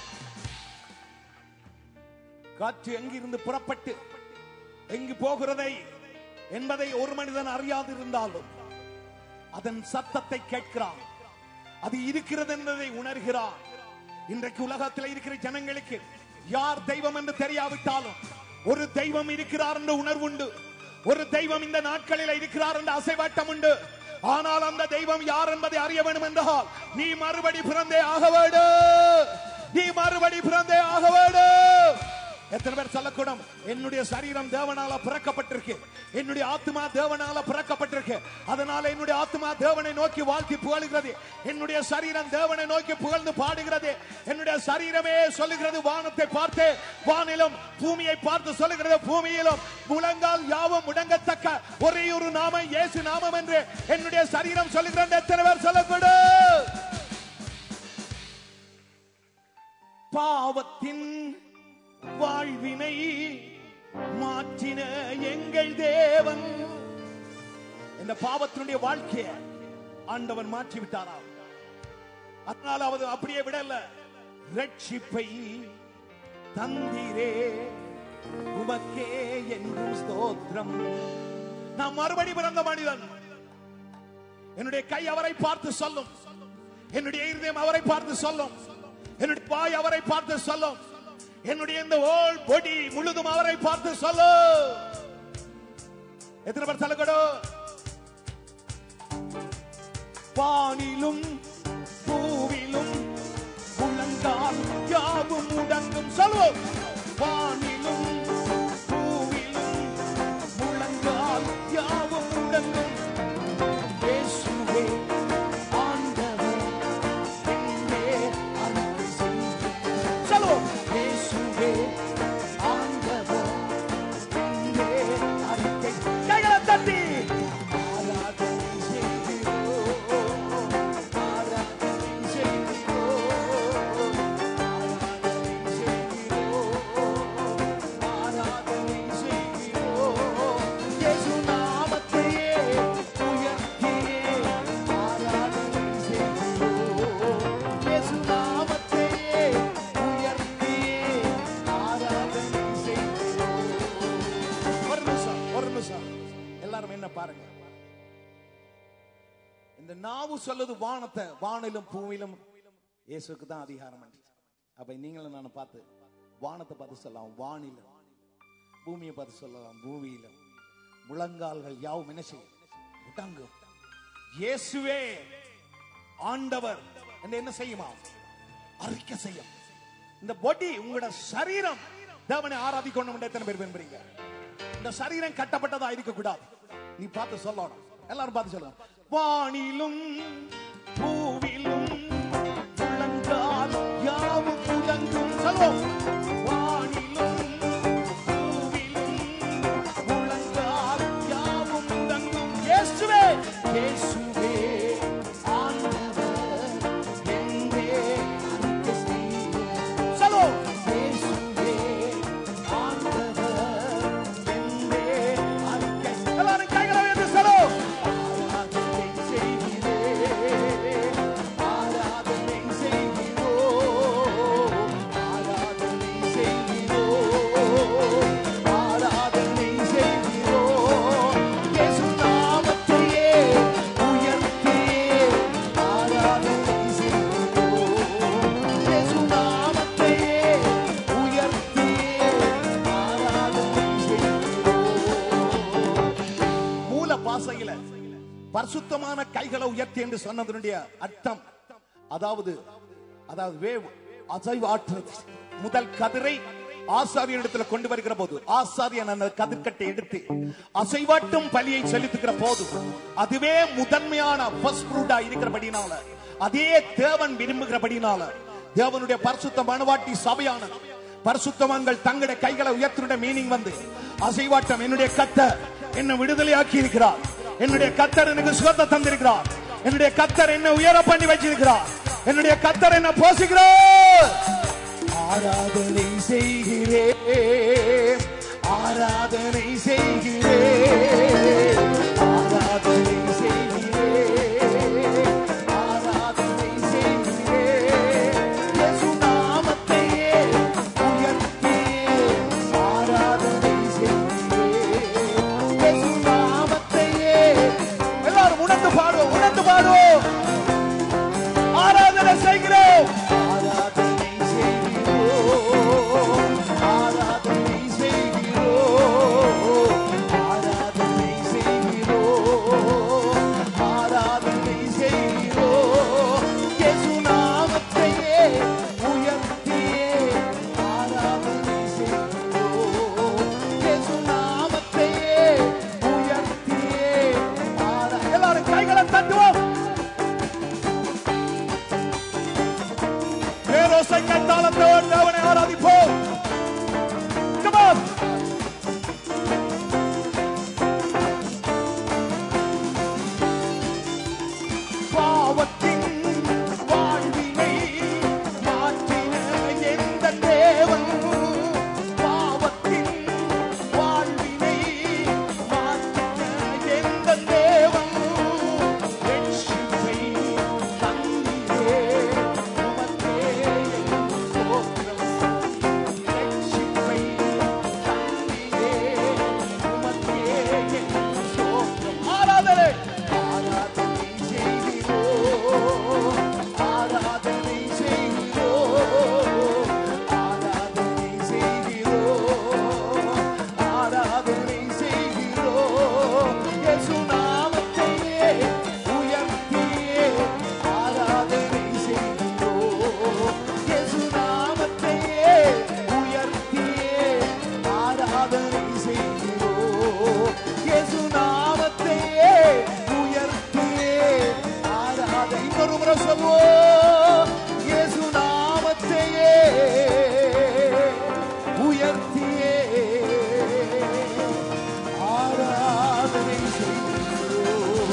காற்று எங்கிருந்து புறப்பட்டு எங்கு போகிறதை என்பதை ஒரு மனிதன் அறியாதிருந்தாலும் அதன் சத்தத்தை கேட்கிறான் அது இருக்கிறது என்பதை உணர்கிறான் இன்றைக்கு உலகத்தில் இருக்கிற ஜனங்களுக்கு யார் தெய்வம் என்று தெரியாவிட்டாலும் ஒரு தெய்வம் இருக்கிறார் என்ற உணர்வுண்டு ஒரு தெய்வம் இந்த நாட்களில் இருக்கிறார் என்ற அசைவாட்டம் உண்டு ஆனால் அந்த தெய்வம் யார் என்பதை அறிய வேண்டும் என்றால் நீ மறுபடி பிறந்தே ஆக வேண்டும் நீ மறுபடி பிறந்தே ஆக வேண்டும் எத்தனை பேர் சொல்லக்கூடும் என்னுடைய சரீரம் தேவனால பிறக்கப்பட்டிருக்கு என்னுடைய ஆத்மா தேவனால பிறக்கப்பட்டிருக்கு அதனால என்னுடைய ஆத்மா தேவனை நோக்கி வாழ்த்தி புகழ்கிறது என்னுடைய சரீரம் தேவனை நோக்கி புகழ்ந்து பாடுகிறது என்னுடைய சரீரமே சொல்லுகிறது வானத்தை பார்த்து வானிலும் பூமியை பார்த்து சொல்லுகிறது பூமியிலும் முழங்கால் யாவும் முடங்கத்தக்க ஒரே ஒரு நாமம் இயேசு நாமம் என்று என்னுடைய சரீரம் சொல்லுகிறது எத்தனை பேர் சொல்லக்கூடும் பாவத்தின் வாழ்வினை மாற்றின எங்கள் தேவன் இந்த பாவத்தினுடைய வாழ்க்கையை ஆண்டவன் மாற்றி விட்டாராம் அதனால அவர் அப்படியே விடல ரட்சிப்பை தந்தீரே உமக்கே என்றும் ஸ்தோத்திரம் நான் மறுபடி பிறந்த மனிதன் என்னுடைய கை அவரை பார்த்து சொல்லும் என்னுடைய இருதயம் அவரை பார்த்து சொல்லும் என்னுடைய வாய் அவரை பார்த்து சொல்லும் என்னுடைய இந்த ஓல் பொடி முழுதும் அவரை பார்த்து சொல்லும் எத்தனை பேர் சொல்லக்கூடோ வானிலும் பூவிலும் முழங்கால் யாவும் முடங்கும் சொல்லுவோம் வானிலும் பூவிலும் முழங்கால் யாவும் முடங்கும் இயேசுவே ஆண்டவர் என்னே அன்பு செய்யும் சொல்லுவோம் இயேசுவே ஆண்டவர் என்னே அறிக்கை கைகளை தட்டி ஆராதனை செய்கிறோம் ஆராதனை செய்கிறோம் ஆராதனை செய்கிறோம் ஆராதனை செய்கிறோம் இயேசு நாமத்தையே உயர்த்தியே ஆராதனை செய்கிறோம் இயேசு நாமத்தையே உயர்த்தியே ஆராதனை செய்கிறோம் ஒரு நிமிஷம் ஒரு நிமிஷம் எல்லாரும் என்ன பாருங்க இந்த நாவு சொல்லுது வானத்தை வானிலும் பூவிலும் இயேசுக்கு தான் அதிகாரம் என்று. அப்ப நீங்களும் நான் பார்த்து வானத்தை பார்த்து சொல்லலாம் வானிலும் பூமியை பார்த்து சொல்லலாம் பூமியிலும் முழங்கால்கள் யாவும் என்ன செய்யும் முடங்கும் இயேசுவே ஆண்டவர் என்று என்ன செய்யுமா அறிக்கை செய்யும் இந்த பொடி உங்களோட சரீரம் தேவனை ஆராதிக்கணும் எத்தனை பேர் விரும்புறீங்க இந்த சரீரம் கட்டப்பட்டதா இருக்க கூடாது நீ பார்த்து சொல்லணும் எல்லாரும் பார்த்து சொல்லணும் வானிலும் பூவிலும் முழங்கால் யாவும் முழங்கும் சொல்லுவோம் வானிலும் பூவிலும் முழங்கால் யாவும் முழங்கும் இயேசுவே இயேசுவே ஆண்டவர் என்றே அறிக்கை செய்யும் சொல்லுவோம் இயேசுவே ஆண்டவர் என்றே அறிக்கை எல்லாரும் கைகளை உயர்த்தி சொல்லுவோம் ஆராதனை செய்கிறேன் ஆராதனை செய்கிறோம் ஆராதனை செய்கிறோம் ஆராதனை செய்கிறோம் இயேசு நாமத்தையே உயர்த்தியே ஆராதனை செய்கிறோம் இயேசு நாமத்தையே உயர்த்தியே ஆராதனை செய்கிறோம் மூல பாசையில பரிசுத்தமான கைகளை உயர்த்தி என்று சொன்னதனுடைய அர்த்தம் அதாவது அதாவது வேவ் அசைவாற்றுறது முதல் கதிரை ஆசாரியனிடத்துல கொண்டு வருகிற போது ஆசாரியன் அந்த கதிர்கட்டை எடுத்து அசைவாட்டும் பலியை செலுத்துகிற போது அதுவே முதன்மையான ஃபர்ஸ்ட் ஃப்ரூட்டா இருக்கிறபடினால அதே தேவன் விரும்புகிறபடினால தேவனுடைய பரிசுத்த மனவாட்டி சபையானது பரிசுத்தவான்கள் தங்களுடைய கைகளை உயர்த்தினுடைய மீனிங் வந்து அசைவாட்டம் என்னுடைய கத்தர் என்னை விடுதலையாக்கி இருக்கிறார் என்னுடைய கத்தர் எனக்கு சுகத்தை தந்திருக்கிறார் என்னுடைய கத்தர் என்ன உயர பண்ணி வச்சிருக்கிறார் என்னுடைய கத்தர் என்ன போசுகிறார் ஆராதனை செய்கிறேன் ஆராதனை செய்கிறேன் ஆராதனை செய்கிறேன் ஆராதனை செய்கிறேன் இயேசு நாமத்தையே உயர்த்தியே ஆராதனை செய்கிறேன் இயேசு நாமத்தையே எல்லாரும் உணர்ந்து பாடுவோம் உணர்ந்து பாடுவோம் ஆராதனை செய்கிறோம் ஆராதனை செய்கிறோம் ஆராதனை செய்கிறோம் ஆராதனை செய்கிறோம் ஆராதனை செய்கிறோம் இயேசு நாமத்தையே உயர்த்தியே ஆராதனை செய்கிறோம் ஓசை கைத்தாளத்தோடு அவனை ஆராதிப்போம் Come on. பாவத்தின் வாழ்வினை மாற்றின எந்த தேவன் பாவத்தின் வாழ்வினை மாற்றின எந்த தேவன் ரட்சிப்பை தந்தீரே உமக்கே ஸ்தோத்திரம் ரட்சிப்பை தந்தீரே உமக்கே ஸ்தோத்திரம் ஆராதனை ஆராதனை செய்கிறோ ஆராதனை செய்கிறோ ஆராதனை செய்கிறோ ஆராதனை செய்கிறோ இயேசு நாமத்தையே உயர்த்தியே ஆராதனை செய்கிறோ இயேசு நாமத்தையே உயர்த்தியே ஆராதனை செய்கிறோ இயேசு நாமத்தையே உயர்த்தியே ஆராதனை இன்னொரு முறை சொல்லுவோம் இயேசு நாமத்தையே உயர்த்தியே ஆராதனை செய்கிறோம்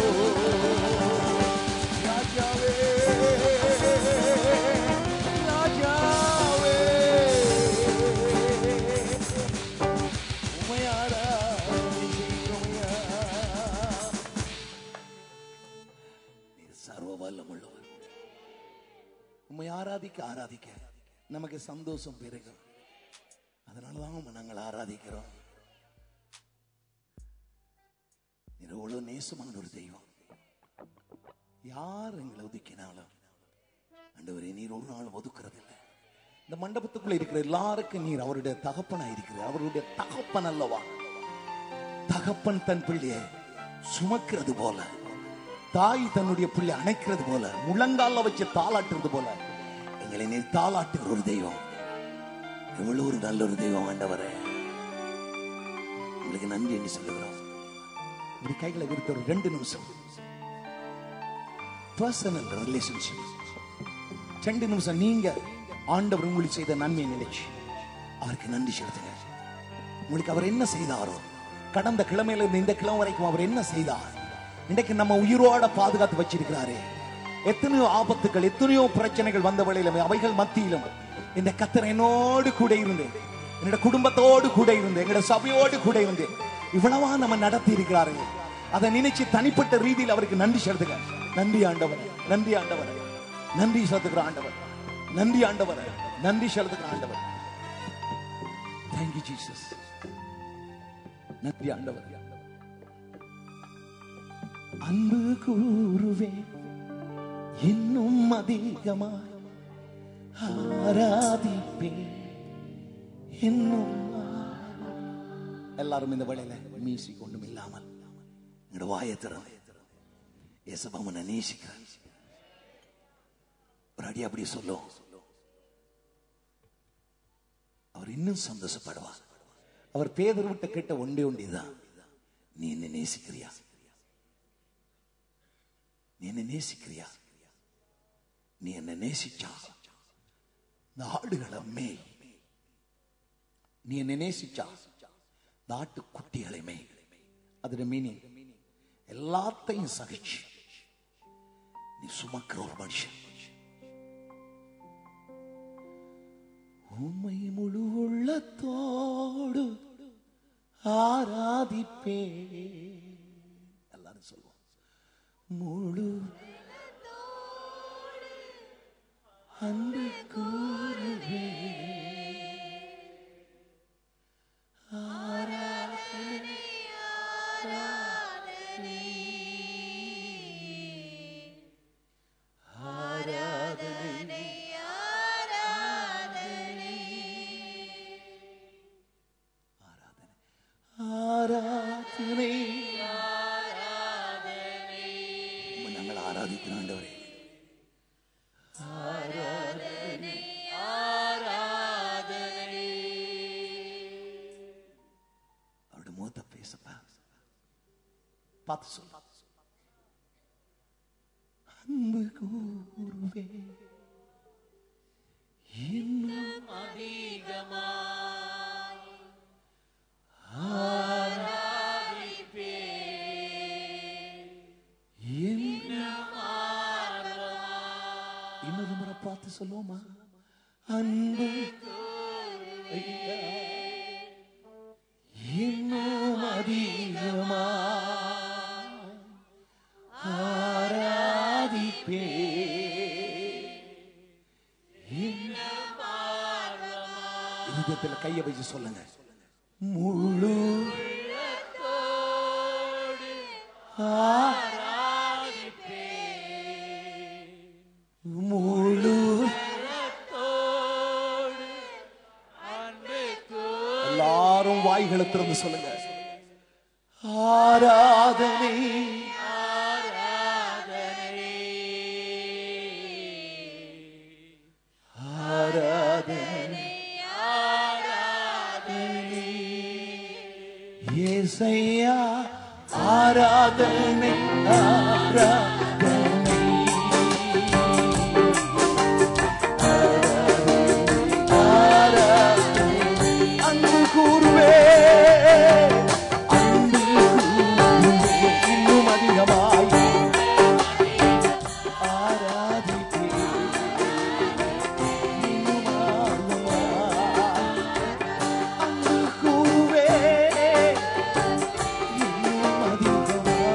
ராஜாவே ராஜாவே உம்மை ஆராதனை செய்கிறோம் ஐயா. நீர் சர்வ வல்லமுள்ளவர் உம்மை ஆராதிக்க ஆராதிக்க நமக்கு சந்தோஷம் பெருகும் அதனாலதான் உம்மை நாங்கள் ஆராதிக்கிறோம் நீர் எவ்வளவு நேசமான ஒரு தெய்வம் யார் எங்களை ஒதுக்கினாலும் ஆண்டவரே நீர் ஒரு நாள் ஒதுக்குறது இல்லை இந்த மண்டபத்துக்குள்ள இருக்கிற எல்லாருக்கும் நீர் அவருடைய தகப்பனா இருக்கிறார் அவருடைய தகப்பன் அல்லவா தகப்பன் தன் பிள்ளையை சுமக்கிறது போல தாய் தன்னுடைய பிள்ளை அணைக்கிறது போல முழங்கால வச்சு தாளாட்டுறது போல எங்களை நீர் தாளாட்டுகிற ஒரு தெய்வம் எவ்வளவு ஒரு நல்ல ஒரு தெய்வம் ஆண்டவரே உங்களுக்கு நன்றி என்று சொல்லுகிறோம் இப்படி கைகளை விரித்த ஒரு ரெண்டு நிமிஷம் பர்சனல் ரிலேஷன்ஷிப் ரெண்டு நிமிஷம் நீங்க ஆண்டவர் உங்களுக்கு செய்த நன்மை நினைச்சு அவருக்கு நன்றி செலுத்துங்க உங்களுக்கு அவர் என்ன செய்தாரோ கடந்த கிழமையில இருந்து இந்த கிழமை வரைக்கும் அவர் என்ன செய்தார் இன்றைக்கு நம்ம உயிரோட பாதுகாத்து வச்சிருக்கிறாரே எத்தனையோ ஆபத்துகள் எத்தனையோ பிரச்சனைகள் வந்த வேளையிலும் அவைகள் மத்தியிலும் இந்த கத்தர் என்னோடு கூட இருந்து என்னோட குடும்பத்தோடு கூட இருந்து எங்களோட சபையோடு கூட இருந்து இவ்வளவா நம்ம நடத்தி இருக்கிறாரு அதை நினைச்சு தனிப்பட்ட ரீதியில் அவருக்கு நன்றி செலுத்துங்க நன்றி ஆண்டவர் நன்றி ஆண்டவர் நன்றி செலுத்துகிற ஆண்டவர் நன்றி ஆண்டவர் நன்றி செலுத்துகிற ஆண்டவர் தேங்க்யூ ஜீசஸ் நன்றி ஆண்டவர் அன்பு கூறுவே இன்னும் அதிகமாய் ஆராதிப்பே இன்னும் எல்லாரும் இந்த வேளையில மியூசிக் ஒன்றும் இல்லாமல் எங்களோட வாயை திறந்து ஏசபாமனை நேசிக்கிறேன் ஒரு அடி அப்படி சொல்லும் அவர் இன்னும் சந்தோஷப்படுவார் அவர் பேதர் விட்ட கேட்ட ஒன்றே ஒண்டிதான் நீ என்ன நேசிக்கிறியா நீ என்ன நேசிக்கிறியா நீ என்ன நேசிச்சா இந்த ஆடுகளை மேய் நீ என்ன நேசிச்சா இந்த ஆட்டு குட்டிகளை மேய் அதோட மீனிங் எல்லாத்தையும் சகிச்சு நீ சுமக்கிற ஒரு மனுஷன் உம்மை முழு உள்ளத்தோடு ஆராதிப்பே எல்லாரும் சொல்லுவோம் முழு அன்பு கூறுவே ஆராதனை ஆராதனை ஆராதனை உம்மை நாங்கள் ஆராதிக்கிறோம் ஆண்டவரே அவருடைய முகத்தை பேசப்பா பார்த்து சொல்லு அன்பு கூறுவே ஒரு முறை பார்த்து சொல்லுவோமா அன்பு ஐயா, இன்னும் அதிகமா ஆராதிப்பே இருதயத்தில் கையை வச்சு சொல்லுங்க முழு முழு எல்லாரும் வாய்களை திறந்து சொல்லுங்க ஆராதனை ஆராதனை ஏசையா ஆராதனை ஆராதனை அன்பு கூறுவே அன்பு கூறுவே இன்னும் அதிகமாய் ஆராதிப்பே இன்னும் ஆர்வமாய் அன்பு கூறுவே இன்னும் அதிகமாய்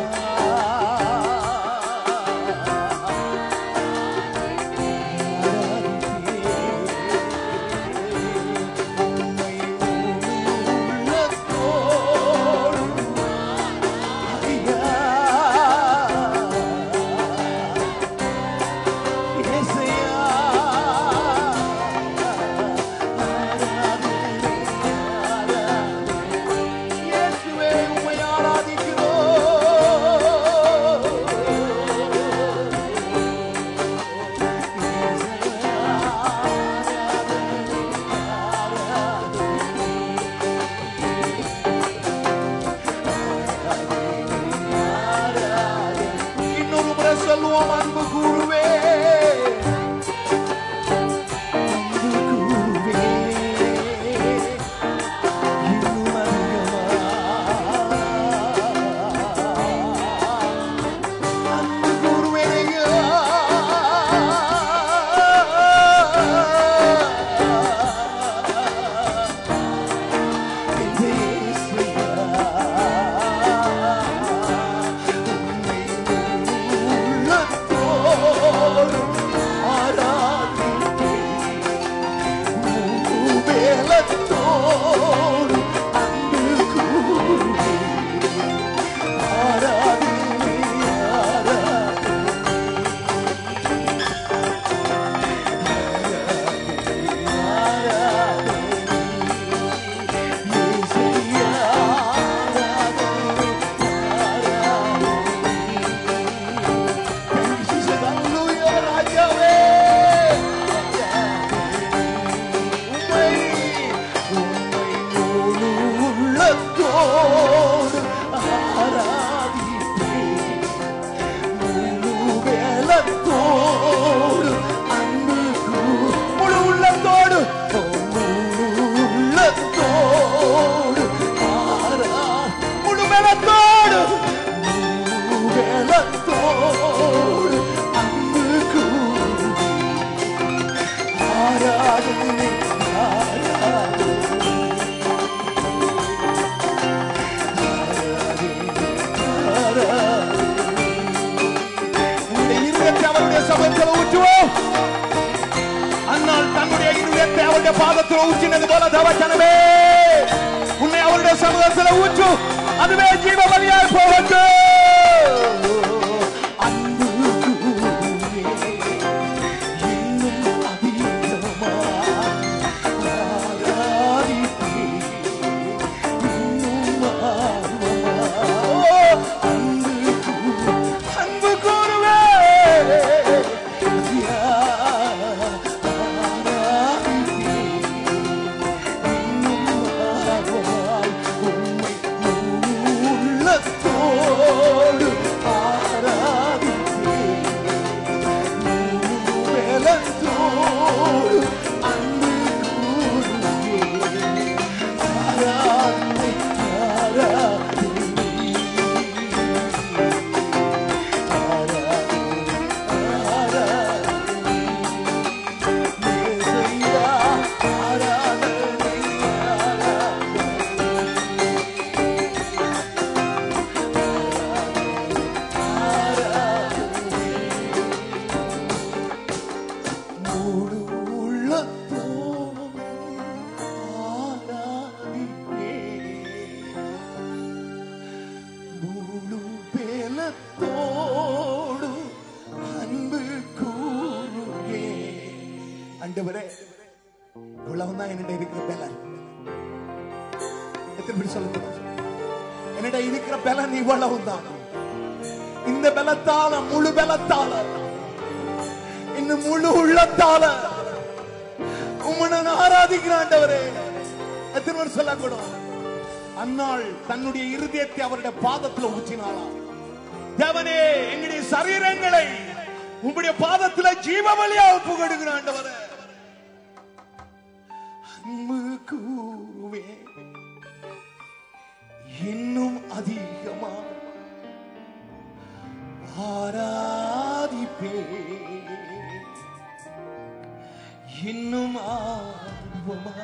இன்னொரு முறை சொல்லுவோம் அன்பு கூறுவே அன்பு கூறுவே இன்னும் அதிகமா அன்பு கூறுவே முழு உள்ளத்தோடு முழு உள்ளத்தோடு ஆரா முழு மேலத்தோடு முழு மேலத்தோடு அன்பு கூடி ஆராதனை ஆராதனை உன்னுடைய இருதயத்தை அவருடைய சபத்தில் ஊற்றுவோம் அன்னால் தன்னுடைய இருதயத்தை அவருடைய பாதத்தில் ஊற்றினது போல தவச்சனமே உன்னை அவருடைய சமூகத்தில் ஊற்று அதுவே ஜீவ பலியாய் போகட்டும் அன்பு கூறுவே, இன்னும் அதிகமாய் ஆராதிப்பே, இன்னும் ஆர்வமாய். ஓ, அன்பு கூறு, அன்பு கூறுவே உள்ளத்தோ முழு உள்ளத்தோடு ஆராதிப்பேன். முழு பேலத்தோடு அன்பு கூறுவே அண்டவரே இவ்வளவுதான் என்னிட இருக்கிற பலன் எத்தனை பேர் சொல்லுங்க என்னிட இருக்கிற பலன் இவ்வளவுதான் இந்த பலத்தால முழு பலத்தால இன்னும் முழு உள்ளத்தால உம்மை நான் ஆராதிக்கிறேன் ஆண்டவரே எத்தனை பேர் சொல்லக்கூடும் அன்னாள் தன்னுடைய இருதயத்தை அவருடைய பாதத்துல ஊற்றினாளாம் தேவனே எங்களுடைய சரீரங்களை உம்முடைய பாதத்துல ஜீவ வழியா ஒப்பு கொடுக்கிறேன் ஆண்டவரே அன்பு கூறுவே இன்னும் அதிகமா ஆராதிப்பே இன்னும் ஆர்வமா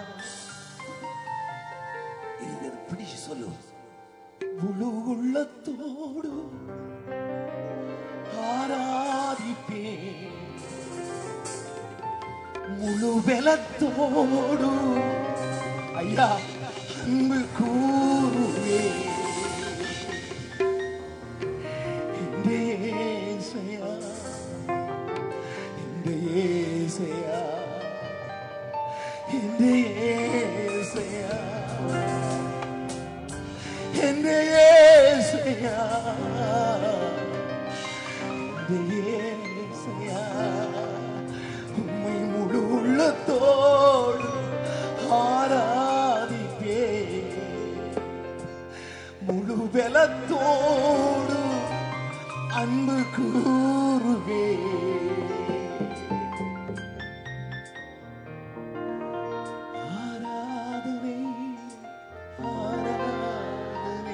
இது பிடிச்சு சொல்லு முழு உள்ளத்தோடு ஆராதிப்பே முழு வெலத்தோடு ஐயா அன்பு கூறுவே இந்த ஏசையா இந்த ஏசையா இந்த ஏசையா இந்த ஏசையா இந்த ஏசையா உம்மை முழு உள்ளத்தோடு ஆராதிப்பே முழு பலத்தோடு அன்பு கூறுவே ஆராதனை ஆராதனை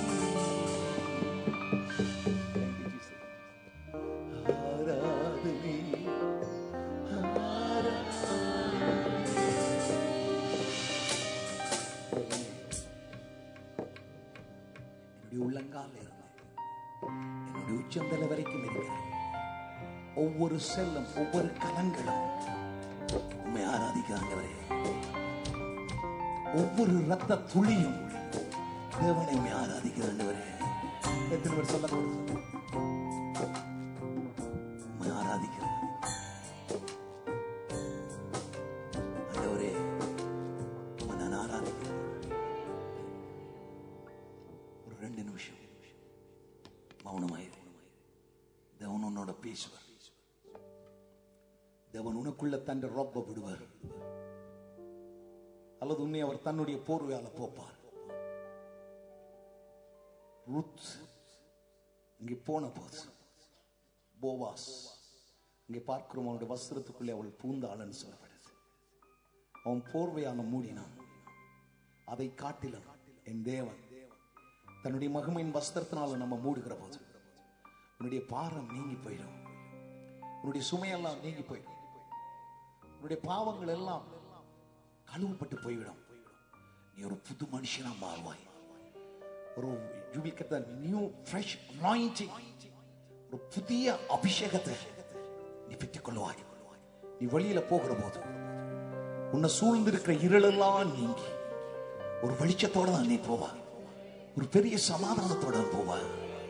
ஆராதனை என்னுடைய உள்ளங்கால இருந்து என்னுடைய உச்சந்தல வரைக்கும் இருக்கிறேன் ஒவ்வொரு செல்லும் ஒவ்வொரு கலங்களும் உண்மை ஆராதிக்கிறாங்களே ஒவ்வொரு ரத்த துளியும் தேவனை உண்மை ஆராதிக்கிறாண்டவரே எத்தனை பேர் சொல்ல உண்மை ஆராதிக்கிறேன் ஆண்டவரே உம்மை நான் ஆராதிக்கிறேன் ஒரு ரெண்டு நிமிஷம் மௌனமாயிரு தேவன் உன்னோட பேசுவார் தேவன் உனக்குள்ள தன் ரொப்ப விடுவார் அல்லது உன்னை அவர் தன்னுடைய போர்வையால போப்பார் ருத் இங்கே போன போது போவாஸ் இங்கே பார்க்கிறோம் அவனுடைய வஸ்திரத்துக்குள்ளே அவள் பூந்தாளன்னு சொல்லப்படுது அவன் போர்வையால மூடினான் அதை காட்டிலும் என் தேவன் தன்னுடைய மகிமையின் வஸ்திரத்தினால நம்ம மூடுகிற போது உன்னுடைய பாரம் நீங்கி போயிடும் உன்னுடைய சுமையெல்லாம் நீங்கி போயிடும் உன்னுடைய பாவங்கள் எல்லாம் கழுவப்பட்டு போய்விடும் நீ ஒரு புது மனுஷனா மாறுவாய் ஒரு you will get the new fresh anointing ஒரு புதிய அபிஷேகத்தை நீ பெற்றுக் கொள்வாய் நீ வெளியில போகிற போது உன்னை சூழ்ந்திருக்கிற இருளெல்லாம் நீங்கி ஒரு வெளிச்சத்தோட தான் நீ போவா ஒரு பெரிய சமாதானத்தோட போவா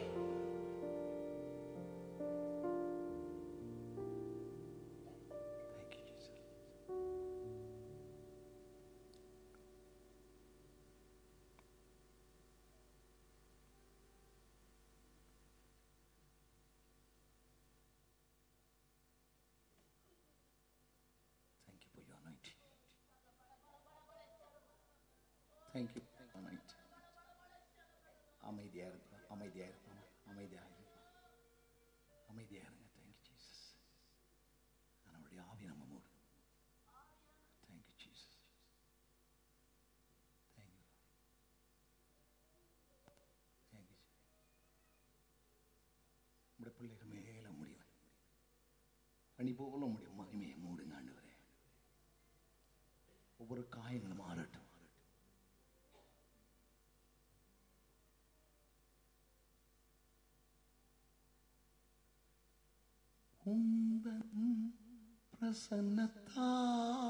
Thank you, Jesus. Thank you for your anointing. Thank you for your anointing. அமைதியா இருங்க அமைதியா இருங்க அமைதியா இருங்க அமைதியா இருங்க தேங்க்யூ ஜீசஸ் நம்முடைய ஆவி நம்ம மூடு தேங்க்யூ ஜீசஸ் தேங்க்யூ தேங்க்யூ நம்முடைய பிள்ளைகள் மேல முடியும் பணி போல முடியும் மகிமையை மூடுங்க ஆண்டவரே ஒவ்வொரு காயங்களும் மாறட்டும் உந்தன் பிரசன்னத்தா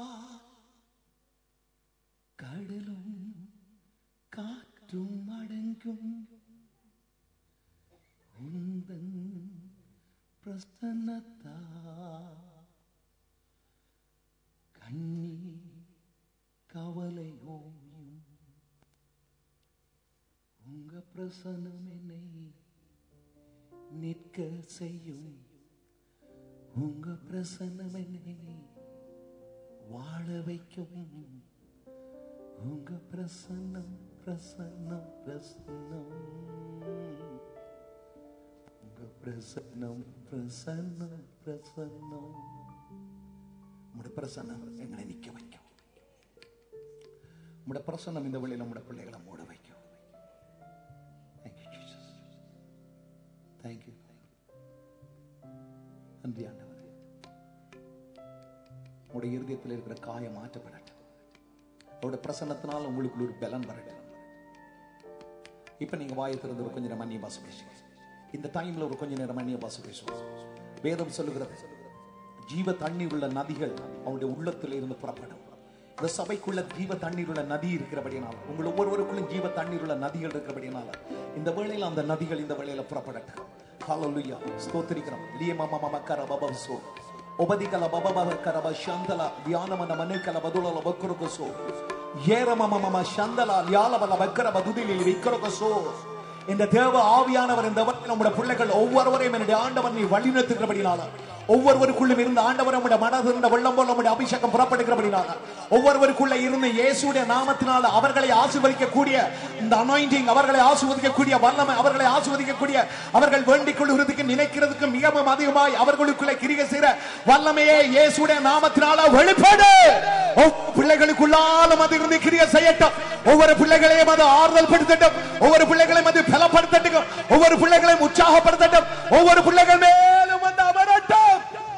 கடலும் காற்றும் அடங்கும் உந்தன் பிரசன்னத்தா கண்ணீர் கவலை ஓயும் உங்க பிரசனம் என்னை நிற்க செய்யும் உங்க பிரசன்னம் என்னை வாழ வைக்கும் உங்க பிரசன்னம் பிரசன்னம் பிரசன்னம் உங்க பிரசன்னம் பிரசன்னம் பிரசன்னம் உங்களுடைய பிரசன்னம் எங்களை நிக்க வைக்கும் உங்களுடைய பிரசன்னம் இந்த வழியில் உங்களுடைய பிள்ளைகளை மூட வைக்கும் Thank you, Jesus. Thank you. நன்றி ஆண்டவரே உங்களுடைய இருதயத்தில் இருக்கிற காயம் மாற்றப்படட்டும் அவருடைய பிரசன்னத்தினால் உங்களுக்கு ஒரு பலன் வரட்டும் இப்ப நீங்க வாயை திறந்து ஒரு கொஞ்ச நேரம் அந்நிய பாச பேசுங்க இந்த டைம்ல ஒரு கொஞ்ச நேரம் அந்நிய பாச பேசுவோம் வேதம் சொல்லுகிறது ஜீவ தண்ணீர் உள்ள நதிகள் அவருடைய உள்ளத்தில் இருந்து புறப்படும் இந்த சபைக்குள்ள ஜீவ தண்ணீர் உள்ள நதி இருக்கிறபடினால உங்கள் ஒவ்வொருவருக்குள்ளும் ஜீவ தண்ணீர் உள்ள நதிகள் இருக்கிறபடினால இந்த வேளையில அந்த நதிகள் இந்த வேளையில புறப்படட்டும் ஹalleluya ஸ்தோத்திரிக்கிறோம் லியம மம மக்கர பபவசோ ಒಬದಿಕಲ ಬಬಬ ಕರಬ ಶಂದಲ ಧ್ಯಾನಮನ ಮನೆಕಲ ಬದುಳಲ ಬಕ್ಕರೊಕಸೋ ஏரம மம சந்தல லியாலபல பக்கர பதுதிலில் விக்கரொகசோ இந்த தேவ ஆவியானவர் இந்த வழியில் நம்முடைய பிள்ளைகள் ஒவ்வொருவரையும் என்னுடைய ஆண்டவன் நீ வழிநடத்துகிறபடினால ஒவ்வொருவருக்குள்ளும் இருந்த ஆண்டவர் நம்முடைய மனது இருந்த வெள்ளம் போல நம்முடைய அபிஷேகம் புறப்படுகிறபடினால ஒவ்வொருவருக்குள்ள இருந்த இயேசுடைய நாமத்தினால அவர்களை ஆசீர்வதிக்கக்கூடிய இந்த அனாயிண்டிங் அவர்களை ஆசீர்வதிக்கக்கூடிய வல்லமை அவர்களை ஆசீர்வதிக்கக்கூடிய அவர்கள் வேண்டிக் கொள்கிறதுக்கு நினைக்கிறதுக்கு மிகவும் அதிகமாய் அவர்களுக்குள்ள கிரிகை செய்கிற வல்லமையே இயேசுடைய நாமத்தினால வெளிப்பாடு ஒவ்வொரு பிள்ளைகளுக்குள்ளாலும் அது இருந்து கிரிய செய்யட்டும் ஒவ்வொரு பிள்ளைகளையும் அது ஆறுதல் படுத்தட்டும் ஒவ்வொரு பிள்ளைகளையும் அது பலப்படுத்தட்டும் ஒவ்வொரு பிள்ளைகளையும் உற்சாகப்படுத்தட்டும் ஒவ்வொரு பிள்ளைகள் மேலும் வந்து அமரட்டும்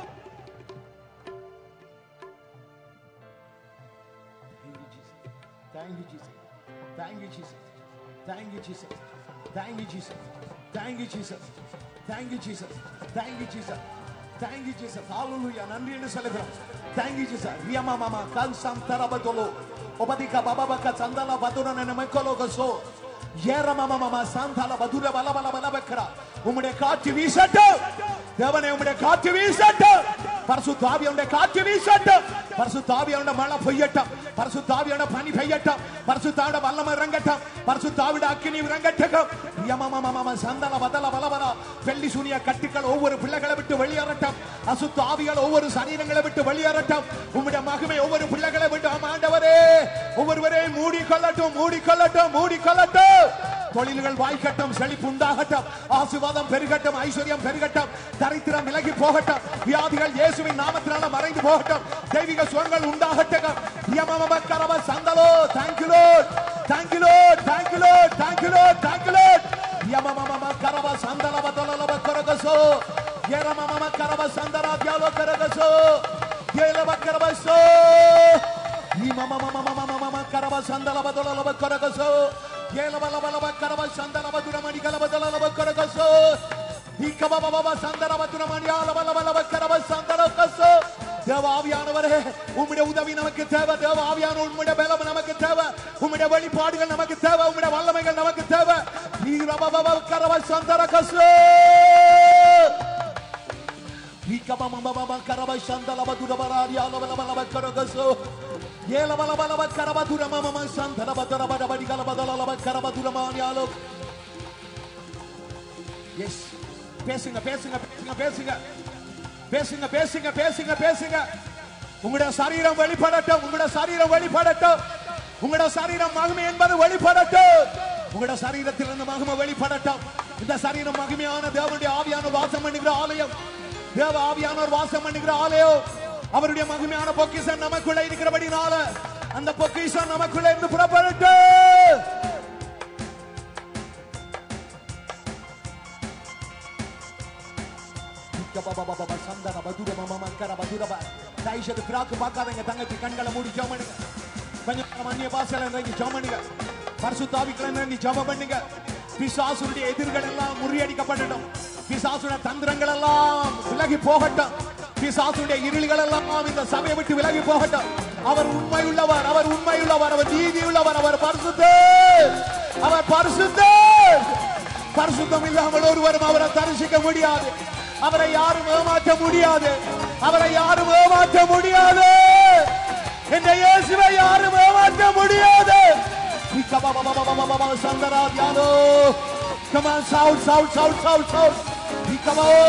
Thank you, Jesus. Thank you, Jesus. Thank you, Jesus. Thank you, Jesus. Thank you, Jesus. Thank you, Jesus. Thank you, Jesus. Thank you, Jesus. Hallelujah. நன்றி என்று சொல்லுகிறோம். Thank you, Jesus. ரியமா மாமா கன்சம் தரபதொலோ. ஒபதிக பபபக சந்தல வதுரன நமக்கலோகசோ. ஏரமா மாமா சந்தல வதுர பல பல பல பக்கரா. உம்முடைய காற்று வீசட்டும். தேவனே உம்முடைய காற்று வீசட்டும். பரிசுத்த ஆவியானுடைய காற்று வீசட்டும். பரிசுத்த ஆவியானுடைய மழை பெய்யட்டும். பரிசுத்த ஆவியானுடைய பனி பெய்யட்டும். பரிசுத்த ஆவியானுடைய வல்லமை இறங்கட்டும். பரிசுத்த ஆவியானுடைய அக்கினி இறங்கட்டும். யமமமமம சந்தல வதல வலவர. வெள்ளி சூனிய கட்டுக்கள் ஒவ்வொரு பிள்ளைகளை விட்டு வெளியேறட்டும். அசுத்த ஆவிகள் ஒவ்வொரு சரீரங்களை விட்டு வெளியேறட்டும். உம்முடைய மகிமை ஒவ்வொரு பிள்ளைகளை விட்டு ஆமா, ஆண்டவரே ஒவ்வொருவரையும் மூடிக்கொள்ளட்டும் மூடிக்கொள்ளட்டும் மூடிக்கொள்ளட்டும் தொழில்கள் வாய்க்கட்டும் செழிப்பு உண்டாகட்டும் ஆசீர்வாதம் பெருகட்டும் ஐஸ்வர்யம் பெருகட்டும் தரித்திரம் விலகி போகட்டும் வியாதிகள் இயேசுவின் நாமத்தினால மறைந்து போகட்டும் தெய்வீக சுகங்கள் உண்டாகட்டும் யமமம கரவ சந்தலோ thank you lord thank you lord thank you lord thank you lord thank you lord யமமம கரவ சந்தலவ தொலலவ கரகசோ யரமமம கரவ சந்தரா தியாலோ கரகசோ ஏலவ கரவசோ ீமமமமமமமம கரவ சந்தலவ தொலலவ கரகசோ ஏலவலவலவ கரவ சந்தலவ துரமணி கலவ தொலலவ கரகசோ ஈக்கபபபப சந்தலவ துரமணி ஆலவலவலவ கரவ சந்தலகசோ தேவ ஆவியானவரே உம்முடைய உதவி நமக்கு தேவை தேவ ஆவியான உம்முடைய பலம் நமக்கு தேவை உம்முடைய வெளிப்பாடுகள் நமக்கு தேவை உம்முடைய வல்லமைகள் நமக்கு தேவை ஈரபபப கரவ சந்தலகசோ பேசுங்க பேசுங்க பேசுங்க பேசுங்க பேசுங்க பேசுங்க பேசுங்க பேசுங்க உங்களுடைய சரீரம் வெளிப்படட்டும் உங்களுடைய சரீரம் வெளிப்படட்டும் உங்களுடைய சரீரம் மகிமை என்பது வெளிப்படட்டும் உங்களுடைய சரீரத்திலிருந்து மகிமை வெளிப்படட்டும் இந்த சரீரம் மகிமையான தேவனுடைய ஆவியான வாசம் பண்ணுகிற ஆலயம் தேவ ஆவியானவர் வாசம் பண்ணுகிற ஆலயம் அவருடைய மகிமையான பொக்கிஷம் நமக்குள்ள இருக்கிறபடினால அந்த பொக்கிஷம் நமக்குள்ள இருந்து புறப்படட்டு தயவுசெய்து பிராக்கு பார்க்காதங்க தங்கச்சி கண்களை மூடி ஜோமனுங்க கொஞ்சம் அந்நிய பாசல இறங்கி ஜோமனுங்க பரிசுத்தாவிக்களை இறங்கி ஜோம பண்ணுங்க பிசாசுடைய எதிர்கள் எல்லாம் முறியடிக்கப்படட்டும் பிசாசுடைய தந்திரங்கள் எல்லாம் விலகி போகட்டும் பிசாசுடைய இருள்கள் எல்லாம் இந்த சபையை விட்டு விலகி போகட்டும் அவர் உண்மை உள்ளவர் அவர் உண்மை உள்ளவர் அவர் நீதி உள்ளவர் அவர் பரிசுத்தர் அவர் பரிசுத்தர் பரிசுத்தம் இல்லாமல் ஒருவரும் அவரை தரிசிக்க முடியாது அவரை யாரும் ஏமாற்ற முடியாது அவரை யாரும் ஏமாற்ற முடியாது என்ற இயேசுவை யாரும் ஏமாற்ற முடியாது சந்தராதியானோ Come on, shout, shout, shout, shout, shout. Come on.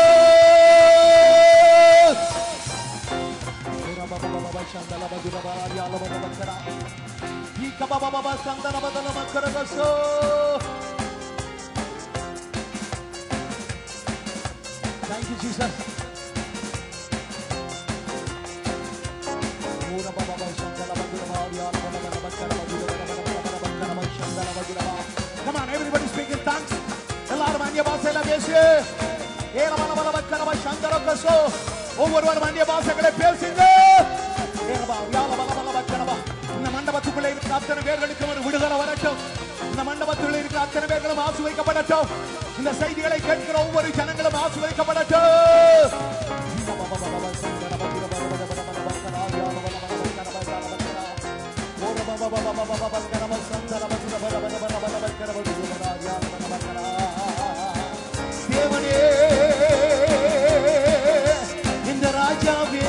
Thank you, Jesus. Come on, everybody speaking tongues. எல்லாரும் அந்நிய பாஷையில பேசு ஏலமல பல பக்கரம சந்தர கசோ ஒவ்வொருவரும் அந்நிய பாஷைகளை பேசுங்க ஏலபா யால பல பல பக்கரம இந்த மண்டபத்துக்குள்ளே இருக்கிற அத்தனை பேர்களுக்கு ஒரு விடுதலை வரட்டும் இந்த மண்டபத்துக்குள்ளே இருக்கிற அத்தனை பேர்களும் ஆசுவைக்கப்படட்டும் இந்த செய்திகளை கேட்கிற ஒவ்வொரு ஜனங்களும் ஆசுவைக்கப்படட்டும் தேவனே இந்த ராஜாவே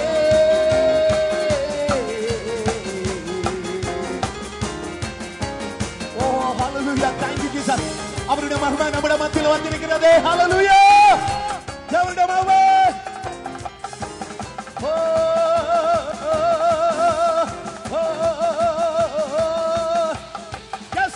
ஓ ஹalleluya thank you jesus அவருடைய மகிமை நம்முடைய மத்தியில் வந்திருக்கிறதே ஹalleluya தேவனுடைய மகிமை ஓ, ஓ, ஓ, ஓ. Yes.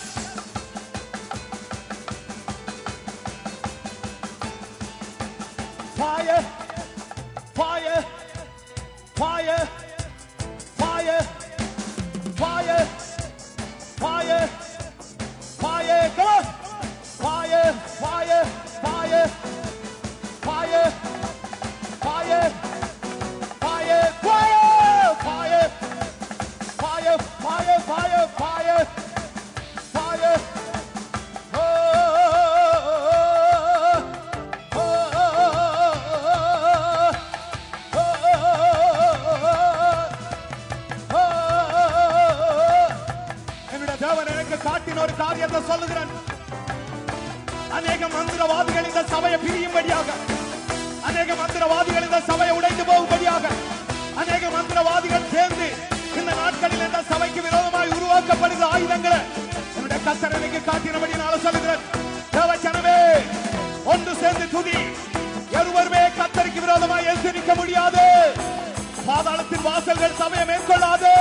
Fire, fire, fire, fire, fire, fire, fire, come on! Fire, fire, fire, fire, fire, fire, fire, fire, fire, fire, fire, fire, fire. Oh, oh, என்னுடைய தேவன் எனக்கு காட்டின ஒரு காரியத்தை சொல்லுகிறேன் அநேக மந்திரவாதிகள் இந்த சபையை பிரியும்படியாக அநேக மந்திரவாதிகள் இந்த சபையை உடைந்து போகும்படியாக அநேக மந்திரவாதிகள் சேர்ந்து இந்த நாட்களில் இந்த சபைக்கு விரோதமாய் உருவாக்கப்படுகிற ஆயுதங்களை என்னுடைய கத்தர் எனக்கு காட்டினபடி நான் சொல்லுகிறேன் தேவச்சனமே ஒன்று சேர்ந்து துதி ஒருவருமே கத்தருக்கு விரோதமாய் எழுந்து நிற்க முடியாது பாதாளத்தின் வாசல்கள் சபையை மேற்கொள்ளாது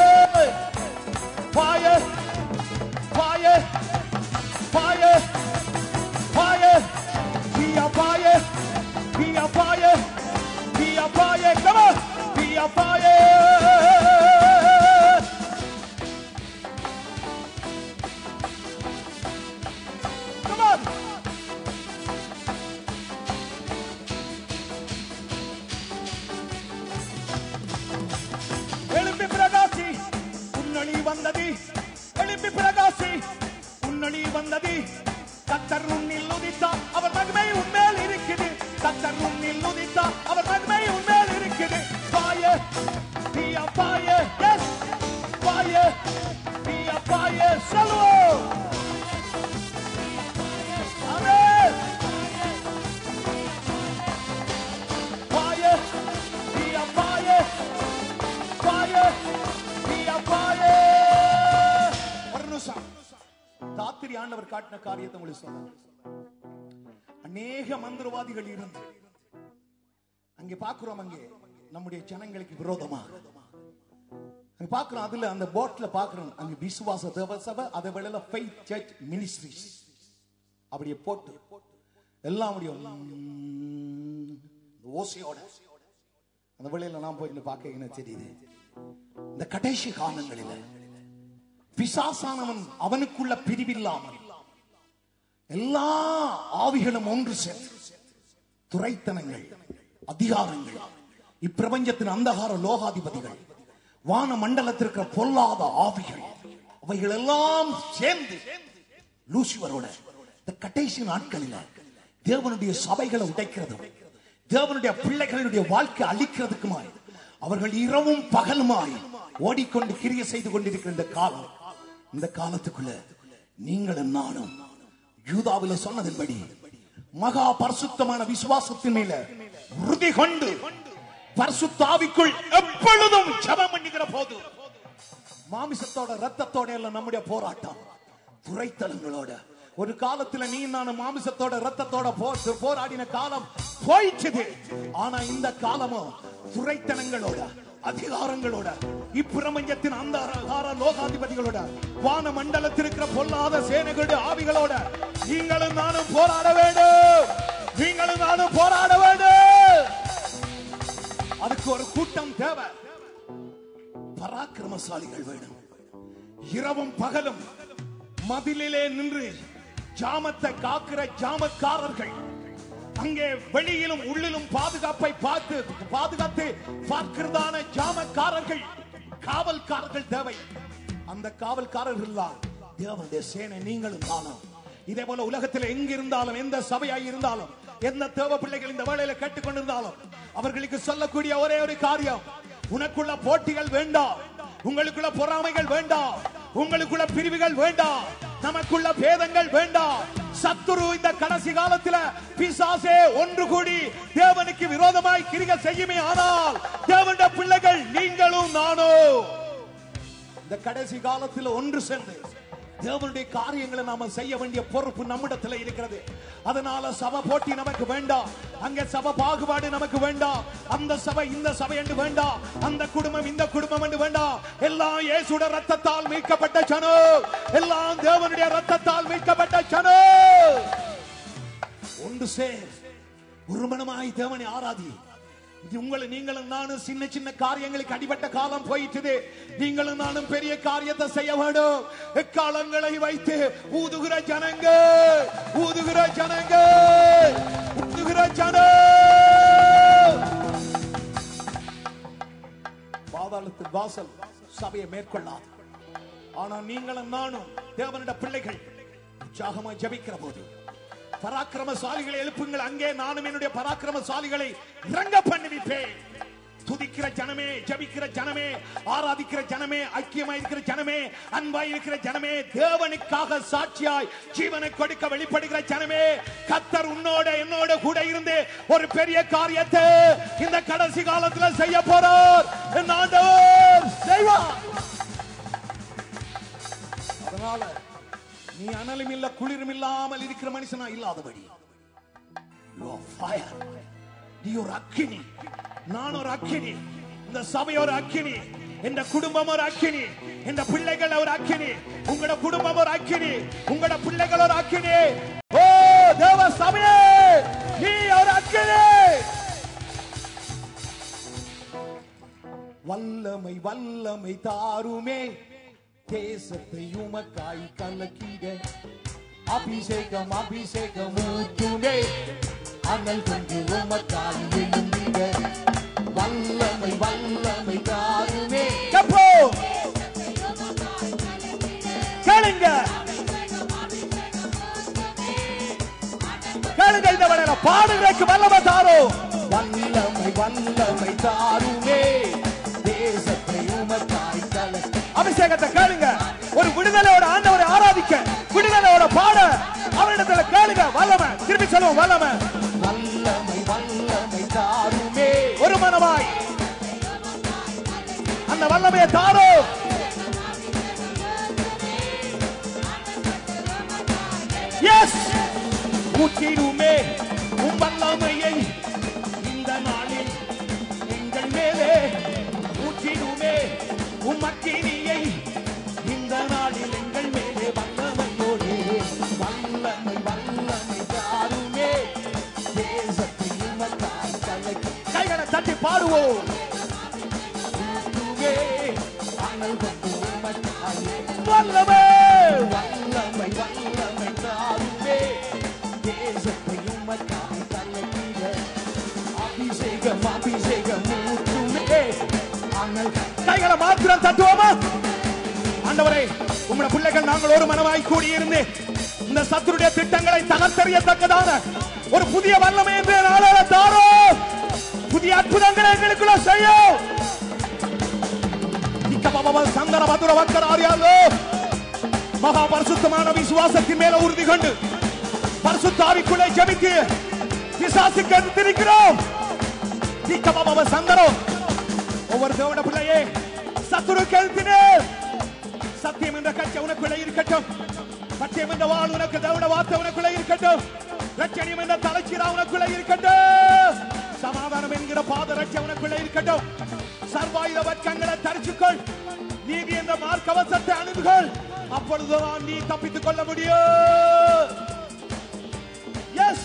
Fire! Fire! Fire! Fire! Be a fire! Be a fire! Be a fire! Come on! Be a fire! Come on! எழும்பி பிரகாசி உன்னொளி வந்தது எழும்பி பிரகாசி உன்னொளி வந்தது கத்தர் உன்னில் உதித்தா அவர் மகிமை உன்மேல் இருக்குது கத்தர் உன்னில் உதித்தா அவர் மகிமை உன்மேல் இருக்குது பாய பிய பாய எஸ் பாய பிய பாய சொல்லுவோம் ஆமென் Fire, be a fire, fire, be a fire. ஒரு நிமிஷம் ராத்திரி ஆண்டவர் காட்டின காரியத்தை உங்களுக்கு சொல்றேன் அநேக மந்திரவாதிகள் இருந்து அங்கே பார்க்கிறோம் அங்கே நம்முடைய ஜனங்களுக்கு விரோதமா அங்க பார்க்கிறோம் அதுல அந்த போட்ல பார்க்கிறோம் அங்க விசுவாச தேவசபை அதை வேளையில ஃபெய்த் சர்ச் மினிஸ்ட்ரிஸ் அப்படியே போட்டு எல்லாம் முடியும் ஓசையோட அந்த வேளையில நான் போய் பார்க்க என்ன தெரியுது இந்த கடைசி காலங்களில பிசாசானவன் அவனுக்குள்ள பிரிவில்லாமல் எல்லா ஆவிகளும் ஒன்று சேர்ந்து துரைத்தனங்கள் அதிகாரங்கள் இப்பிரபஞ்சத்தின் அந்தகார லோகாதிபதிகள் வான மண்டலத்திற்கு பொல்லாத ஆவிகள் அவைகள் எல்லாம் சேர்ந்து லூசிவரோட இந்த கடைசி நாட்களில தேவனுடைய சபைகளை உடைக்கிறதும் தேவனுடைய பிள்ளைகளுடைய வாழ்க்கை அழிக்கிறதுக்குமாய் அவர்கள் இரவும் பகலுமாய் ஓடிக்கொண்டு கிரிய செய்து கொண்டிருக்கிற இந்த காலம் இந்த காலத்துக்குள்ள நீங்களும் நானும் யூதாவில சொன்னதின்படி மகா பரிசுத்தமான விசுவாசத்தின் மேல உறுதி கொண்டு பரிசுத்தாவிக்குள் எப்பொழுதும் ஜெபம் பண்ணுகிற போது மாமிசத்தோட ரத்தத்தோட எல்லாம் நம்முடைய போராட்டம் துரைத்தலங்களோட ஒரு காலத்துல நீ நான் மாமிசத்தோட ரத்தத்தோட போ- போராடின காலம் போயிடுச்சு ஆனா இந்த காலமும் துரைத்தனங்களோட அதிகாரங்களோட இப்பிரபஞ்சத்தின் அந்த லோகாதிபதிகளோட வான மண்டலத்தில் இருக்கிற பொல்லாத சேனைகளுடைய ஆவிகளோட நீங்களும் நானும் போராட வேண்டும் நீங்களும் நானும் போராட வேண்டும் அதுக்கு ஒரு கூட்டம் தேவை பராக்கிரமசாலிகள் வேணும் இரவும் பகலும் மதிலிலே நின்று ஜாமத்தை காக்கிற ஜாமக்காரர்கள் அங்கே வெளியிலும் உள்ளிலும் பாதுகாப்பை பார்த்து பாதுகாத்து பார்க்கிறதான ஜாமக்காரர்கள் காவல்காரர்கள் தேவை அந்த காவல்காரர்கள் தான் தேவனுடைய சேனை நீங்களும் தானும் இதே போல உலகத்தில் எங்க இருந்தாலும் எந்த சபையாய் இருந்தாலும் எந்த தேவ பிள்ளைகள் இந்த வேளையில கேட்டுக்கொண்டிருந்தாலும் அவர்களுக்கு சொல்லக்கூடிய ஒரே ஒரு காரியம் உனக்குள்ள போட்டிகள் வேண்டாம் உங்களுக்குள்ள பொறாமைகள் வேண்டாம் உங்களுக்குள்ள பிரிவுகள் வேண்டாம் நமக்குள்ள பேதங்கள் வேண்டாம் சத்துரு இந்த கடைசி காலத்துல பிசாசே ஒன்று கூடி தேவனுக்கு விரோதமாய் கிரிக செய்யுமே ஆனால் தேவனுடைய பிள்ளைகள் நீங்களும் நானும் இந்த கடைசி காலத்தில் ஒன்று சேர்ந்து தேவனுடைய காரியங்களை நாம செய்ய வேண்டிய பொறுப்பு நம்மிடத்துல இருக்கிறது அதனால சபை போட்டி நமக்கு வேண்டாம் அங்க சபை பாகுபாடு நமக்கு வேண்டாம் அந்த சபை இந்த சபை என்று வேண்டாம் அந்த குடும்பம் இந்த குடும்பம் என்று வேண்டாம் எல்லாம் இயேசுட ரத்தத்தால் மீட்கப்பட்ட சனோ எல்லாம் தேவனுடைய ரத்தத்தால் மீட்கப்பட்ட சனோ ஒன்று சேர் ஒரு மனமாய் தேவனை ஆராதி இது உங்களை நீங்களும் நானும் சின்ன சின்ன காரியங்களுக்கு அடிபட்ட காலம் போயிட்டுது நீங்களும் நானும் பெரிய காரியத்தை செய்ய வேண்டும் எக்காலங்களை வைத்து ஊதுகிற ஜனங்க ஊதுகிற ஜனங்க ஊதுகிற ஜன பாதாளத்தின் வாசல் சபையை மேற்கொள்ளாது ஆனா நீங்களும் நானும் தேவனிட பிள்ளைகள் உற்சாகமா ஜபிக்கிற போது பராக்கிரமசாலிகளை எழுப்புங்கள் அங்கே நானும் என்னுடைய பராக்கிரமசாலிகளை இறங்க பண்ணுவிப்பேன் துதிக்கிற ஜனமே ஜபிக்கிற ஜனமே ஆராதிக்கிற ஜனமே ஐக்கியமாய் இருக்கிற ஜனமே அன்பாய் இருக்கிற ஜனமே தேவனுக்காக சாட்சியாய் ஜீவனை கொடுக்க வெளிப்படுகிற ஜனமே கத்தர் உன்னோட என்னோட கூட இருந்து ஒரு பெரிய காரியத்தை இந்த கடைசி காலத்துல செய்ய போறார் என் ஆண்டவர் செய்வார் அதனால நீ அனலும் இல்ல குளிரும் இல்லாமல் இருக்கிற மனுஷனா இல்லாதபடி You are fire. நீ ஒரு அக்கினி நான் ஒரு அக்கினி இந்த சபை ஒரு அக்கினி இந்த குடும்பம் ஒரு அக்கினி இந்த பிள்ளைகள் ஒரு அக்கினி உங்களோட குடும்பம் ஒரு அக்கினி உங்களோட பிள்ளைகள் ஒரு அக்கினி ஓ தேவ சபையே நீ ஒரு அக்கினி வல்லமை வல்லமை தாருமே தேசத்தை உமக்காய் கலக்கிட அபிஷேகம் அபிஷேகம் ஊற்றுமே அனல் கொண்டு உமக்காய் எழுந்திட வல்லமை வல்லமை தாருமே எப்போ கேளுங்க கேளுங்க இந்த வேளையில பாடுகிறதுக்கு வல்லமை தாரும் வல்லமை வல்லமை தாருமே தேசத்தை உமக்காய் கலக்கிட அபிஷேகத்தை கேளுங்க ஒரு விடுதலையோட ஆண்டவரை ஆராதிக்க விடுதலையோட பாட அவரிடத்துல கேளுங்க வல்லமை திருப்பி சொல்லுவோம் வல்லமை வல்லமை வல்லமை தாருமே ஒரு மனமாய் அந்த வல்லமையை தாரும் எஸ் ஊற்றிடுமே உம் வல்லமையை இந்த நாளில் எங்கள் மேலே ஊற்றிடுமே உம் அக்கினியை இந்த நாளில் எங்கள் மேலே வல்லமையோடு வல்லமை வல்லமை தாருமே தேசத்தை உமக்காய் கலக்கி கைகளை தட்டி பாடுவோம் ஊற்றுமே, அனல் கொண்டு உமக்காய் வல்லமை வல்லமை வல்லமை தாருமே தேசத்தை உமக்காய் கலக்கிட அபிஷேகம் அபிஷேகம் ஊற்றுமே அனல் கைகளை மாத்திரம் தட்டுவோமா ஆண்டவரே உம்முடைய பிள்ளைகள் நாங்கள் ஒரு மனமாய் கூடியிருந்து இந்த சத்துருடைய திட்டங்களை தகர்த்தறியத்தக்கதான ஒரு புதிய வல்லமை என்று நாளால தாரும் புதிய அற்புதங்களை எங்களுக்குள்ள செய்யும் இக்கபபப சந்தன மதுர வக்கர அறியாதோ மகா பரிசுத்தமான விசுவாசத்தின் மேல உறுதி கொண்டு பரிசுத்தாவிக்குள்ளே ஜெபித்து பிசாசுக்கு எதிர்த்திருக்கிறோம் இக்கபபப சந்தனம் ஒவ்வொரு தேவன பிள்ளையே சத்துருக்கு எழுப்பினேன் சத்தியம் என்ற கட்சி உனக்குள்ள இருக்கட்டும் சத்தியம் என்ற வாழ் உனக்கு தேவன வார்த்தை உனக்குள்ள இருக்கட்டும் ரட்சணியம் என்ற தலைச்சீரா உனக்குள்ள இருக்கட்டும் சமாதானம் என்கிற பாத ரட்ச உனக்குள்ள இருக்கட்டும் சர்வாயுத வர்க்கங்களை தரிச்சுக்கொள் நீதி என்ற மார்க்கவசத்தை அணுகுகள் அப்பொழுதுதான் நீ தப்பித்துக் கொள்ள முடியும் எஸ்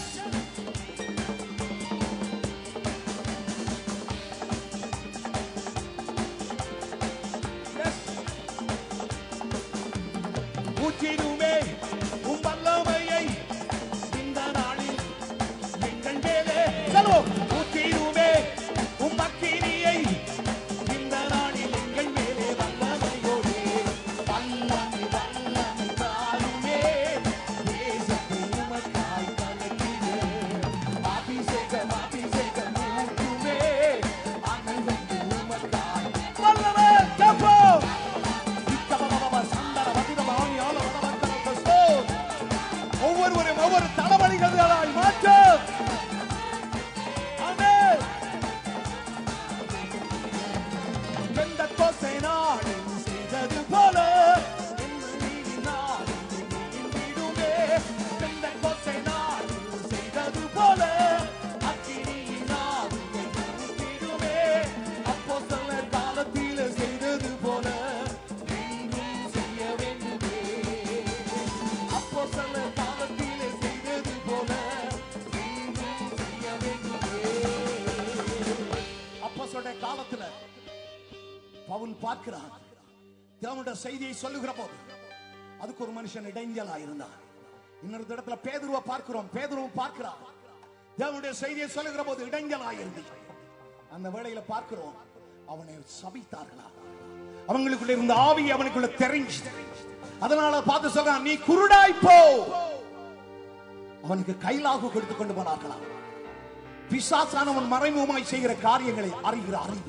ஊற்றிடுமே உம் வல்லமையை இந்த நாளில் எங்கள் மேலே சொல்லுவோம் ஊற்றிடுமே உம் அக்கினியை இந்த நாளில் எங்கள் மேலே வல்லமையோடு வல்லமை வல்லமை தாருமே தேசத்தை உமக்காய் கலக்கிடு அபிஷேகம் அபிஷேகம் ஊற்றுமே அனல் வந்து உமக்காய் வல்லமை கேட்போம் ஒவ்வொருவரும் ஒவ்வொரு தலைவலிகளாய் மாற்ற எந்த கோசை நாடும் செய்தது போல இந்த நீதி நாடும் நீங்கிடுமே. எந்த கோசை நாடும் செய்தது போல அக்கினியின் நாடும் நீங்கிடுமே. அப்போஸ்தலர் காலத்திலே செய்தது போல நீங்களும் செய்ய வேண்டுமே. அப்போஸ்தலர் காலத்திலே செய்தது போல நீங்களும் செய்ய வேண்டுமே. அப்போஸ்தலருடைய காலத்துல பவுல் பார்க்கிறான் தேவனுடைய செய்தியை சொல்லுகிற போது அதுக்கு ஒரு மனுஷன் இடைஞ்சலா இருந்தான் இன்னொரு இடத்துல பேதுருவை பார்க்கிறோம் பேதுருவும் பார்க்கிறான் தேவனுடைய செய்தியை சொல்லுகிற போது இடைஞ்சலா இருந்து அந்த வேளையில பார்க்கிறோம் அவனை சபித்தார்களா அவங்களுக்குள்ள இருந்த ஆவி அவனுக்குள்ள தெரிஞ்சு அதனால பார்த்து சொல்றான் நீ குருடாய் போ அவனுக்கு கைலாகு கொடுத்து கொண்டு போனார்களாம் பிசாசானவன் மறைமுகமாய் செய்கிற காரியங்களை அறிகிற அறிவு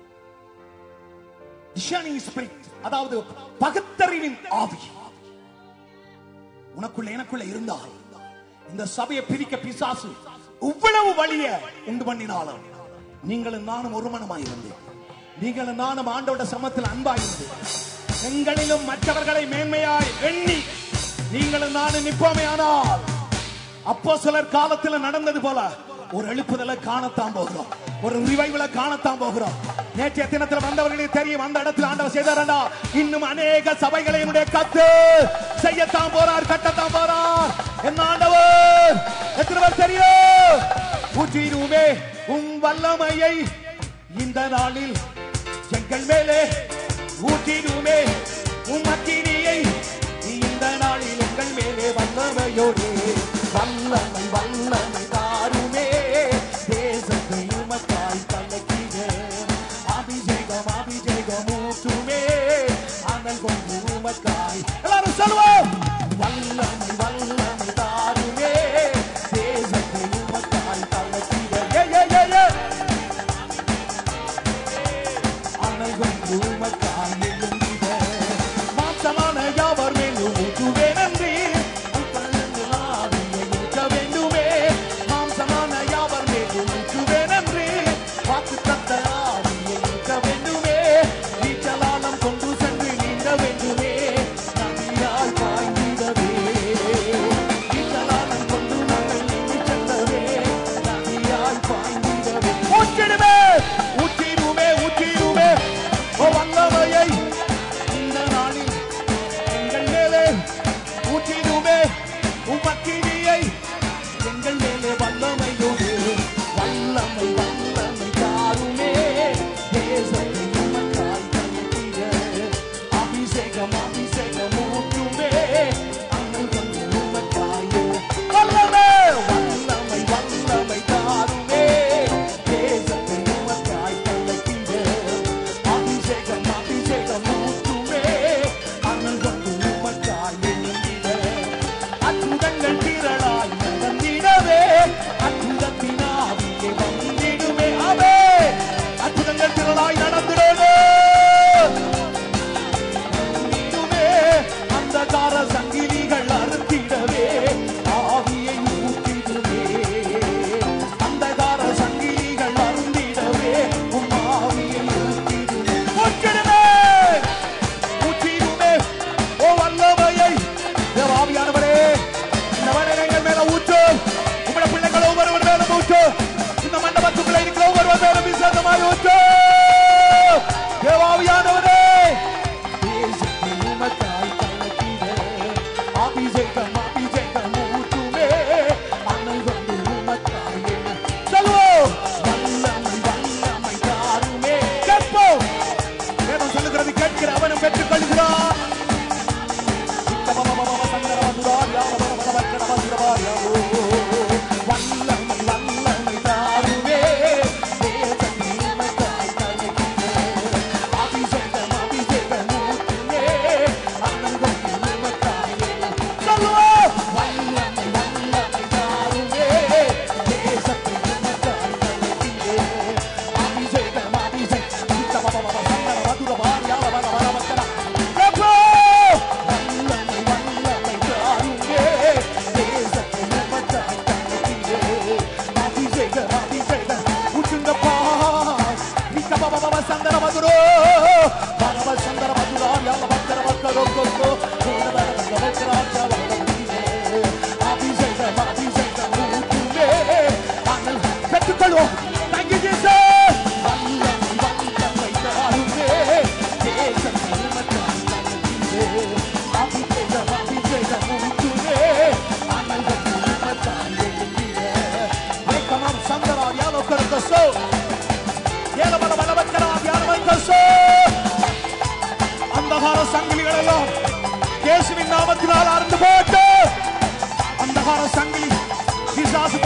discerning spirit, அதாவது பகுத்தறிவின் ஆவி உனக்குள்ள எனக்குள்ள இருந்தால் இந்த சபையை பிரிக்க பிசாசு இவ்வளவு வழிய உண்டு பண்ணினாலும் நீங்களும் நானும் ஒரு மனமாயிருந்து நீங்களும் நானும் ஆண்டோட சமத்தில் அன்பாயிருந்து எங்களிலும் மற்றவர்களை மேன்மையாய் எண்ணி நீங்களும் நானும் நிற்போமே ஆனால் அப்போ சிலர் காலத்தில் நடந்தது போல ஒரு எழுப்புதலை காணத்தான் போகிறோம் ஒரு ரிவைவலை காணத்தான் போகிறோம் நேற்றைய தினத்தில் வந்தவர்களுக்கு தெரியும் அந்த இடத்துல ஆண்டவர் செய்தாரண்டா இன்னும் அநேக சபைகளை என்னுடைய கத்து செய்யத்தான் போறார் கட்டத்தான் போறார் என்ன ஆண்டவர் எத்தனை பேர் தெரியும் ஊற்றிடுமே உம் வல்லமையை இந்த நாளில் எங்கள் மேலே ஊற்றிடுமே உம் அக்கினியை இந்த நாளில் எங்கள் மேலே வல்லமையோடு வல்லமை வல்லமை தாருமே தேசத்தை உமக்காய் கலக்கிட அபிஷேகம் அபிஷேகம் ஊற்றுமே அனல் கொண்டு உமக்காய் எல்லாரும் சொல்லுவோம் வல்லமை வல்லமை தாருமே தேசத்தை உமக்காய் கலக்கிட ஏ ஏ ஏ ஏ அனல் கொண்டு உமக்காய் எழுந்திட மாற்றமான யாவர் மேலும் ஊற்றுவே நன்றி ஆவியை ஊற்ற வேண்டுமே மாம்சமான யாவர் மேலும் ஊற்றுவே நன்றி வாக்கு தத்த ஆவியை ஊற்ற வேண்டுமே நீச்சலாலம் கொண்டு சென்று நீந்த வேண்டுமே நதியாய் பாய்ந்திடவே நீச்சலாலம் கொண்டு நாங்கள் நீந்தி செல்லவே நதியாய் பாய்ந்திடவே ஊற்றிடுமே ஊற்றிடுமே ஊற்றிடுமே ஓ வல்லமையை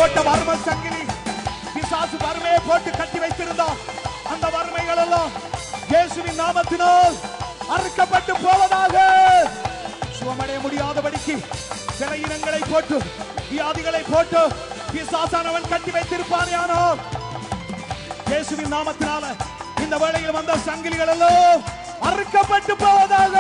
போட்ட வறுமை சங்கிலி பிசாசு வறுமையை போட்டு கட்டி வைத்திருந்தான் அந்த வறுமைகள் எல்லாம் இயேசுவின் நாமத்தினால் அறுக்கப்பட்டு போவதாக சுகமடைய முடியாதபடிக்கு சில இனங்களை போட்டு வியாதிகளை போட்டு பிசாசானவன் கட்டி வைத்திருப்பானே ஆனால் இயேசுவின் நாமத்தினால இந்த வேளையில் வந்த சங்கிலிகள் எல்லாம் அறுக்கப்பட்டு போவதாக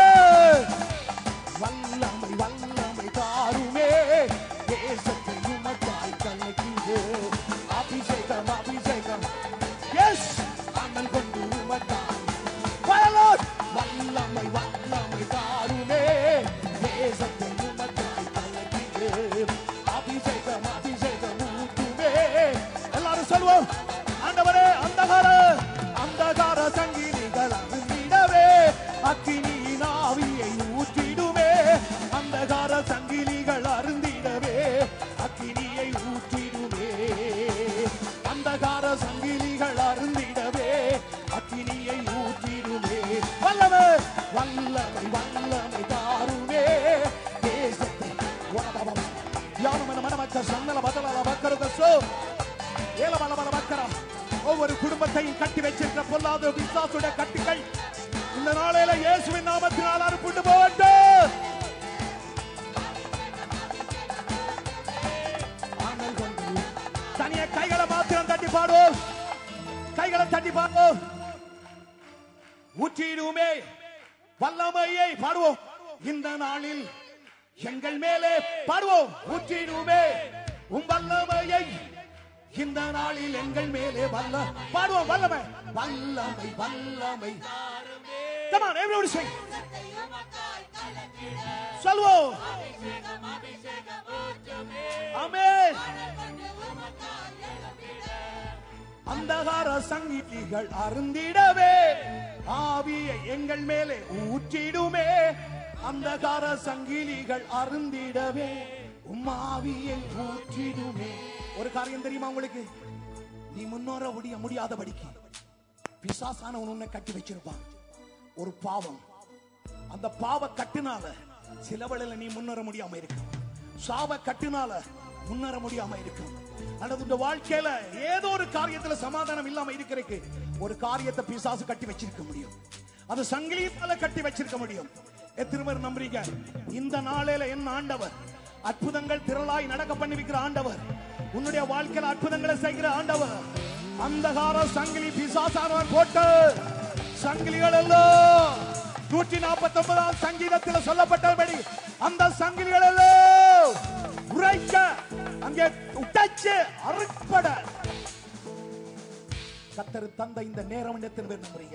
வல்லமை வல்லமை தாருமே தேசத்தை உமக்காய் கலக்கிது அபிஷேகம் அபிஷேகம் எஸ் அண்ணன் கொண்டு உமக்காய் வயலோட் வல்லமை வல்லமை தாருமே தேசத்தை உமக்காய் கலக்கிது அபிஷேகம் அபிஷேகம் ஊற்றுமே எல்லாரும் சொல்வோம் ஆண்டவரே அந்தகார அந்தகார சங்கிலிகள் அருந்திடவே அக்கினியின் ஆவியை ஊற்றிடுமே அந்தகார சங்கிலிகள் அருந்திடவே அக்கினியை ஊற்றிடுமே அந்தகார சங்கிலிகள் அருந்திடவே அக்கினியை ஊற்றிடுமே வல்லமை வல்லமை வல்லமை தாருமே தேசத்தை உணவம் யானும் மனமற்ற சன்னல பதல பக்கருக சோ ஏலமல பல மக்கரா ஒவ்வொரு குடும்பத்தையும் கட்டி வச்சிருக்கிற பொல்லாத விசுவாசுடைய கட்டுகள் இந்த நாளையில இயேசுவின் நாமத்தினால் அறுப்புண்டு போகட்டும் ஆண்டவர் கொண்டு தனிய கைகளை மாத்திரம் தட்டி பாடுவோம் கைகளை தட்டி பாடுவோம் ஊற்றிடுமே வல்லமையை பாடுவோம் இந்த நாளில் எங்கள் மேலே பாடுவோம் ஊற்றிடுமே உம் வல்லமையை இந்த நாளில் எங்கள் மேலே வல்ல பாடுவோம் வல்லமை வல்லமை வல்லமை Come on, everybody sing. சொல்வோம் ஆமென் அந்தகார சங்கீதிகள் அருந்திடவே ஆவியை எங்கள் மேலே ஊற்றிடுமே அந்தகார சங்கிலிகள் அருந்திடவே உம்மாவியை ஊற்றிடுமே ஒரு காரியம் தெரியுமா உங்களுக்கு நீ முன்னோர முடிய முடியாதபடிக்கு பிசாசானவன் உன்னை கட்டி வச்சிருப்பான் ஒரு பாவம் அந்த பாவ கட்டுனால சிலவழில நீ முன்னேற முடியாம இருக்கும் சாவ கட்டுனால முன்னேற முடியாம இருக்கும் அல்லது இந்த வாழ்க்கையில ஏதோ ஒரு காரியத்துல சமாதானம் இல்லாம இருக்கிறதுக்கு ஒரு காரியத்தை பிசாசு கட்டி வச்சிருக்க முடியும் அது சங்கிலியால கட்டி வச்சிருக்க முடியும் எத்தனை பேர் நம்புறீங்க இந்த நாளையில என் ஆண்டவர் அற்புதங்கள் திரளாய் நடக்க பண்ணி வைக்கிற ஆண்டவர் உன்னுடைய வாழ்க்கையில அற்புதங்களை செய்கிற ஆண்டவர் அந்தகார சங்கிலி பிசாசானவன் போட்டு சங்கிலிகள் எல்லாம் நூற்றி நாற்பத்தி ஒன்பதாம் சங்கீதத்தில் சொல்லப்பட்டபடி அந்த சங்கிலிகள் எல்லாம் உரைக்க அங்கே உடைச்சு அறுப்பட கத்தரு தந்த இந்த நேரம் எத்தனை பேர் நம்புறீங்க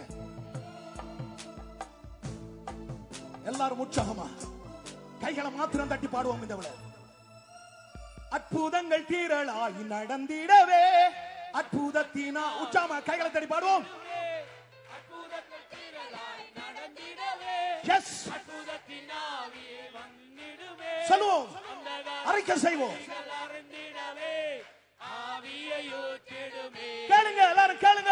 எல்லாரும் உற்சாகமா கைகளை மாத்திரம் தட்டி பாடுவோம் இந்த விட அற்புதங்கள் தீரளாய் நடந்திடவே அற்புதத்தினா உற்சாகமா கைகளை தட்டி பாடுவோம் எஸ் சொல்லுவோம் அறிக்கை செய்வோம் கேளுங்க எல்லாரும் கேளுங்க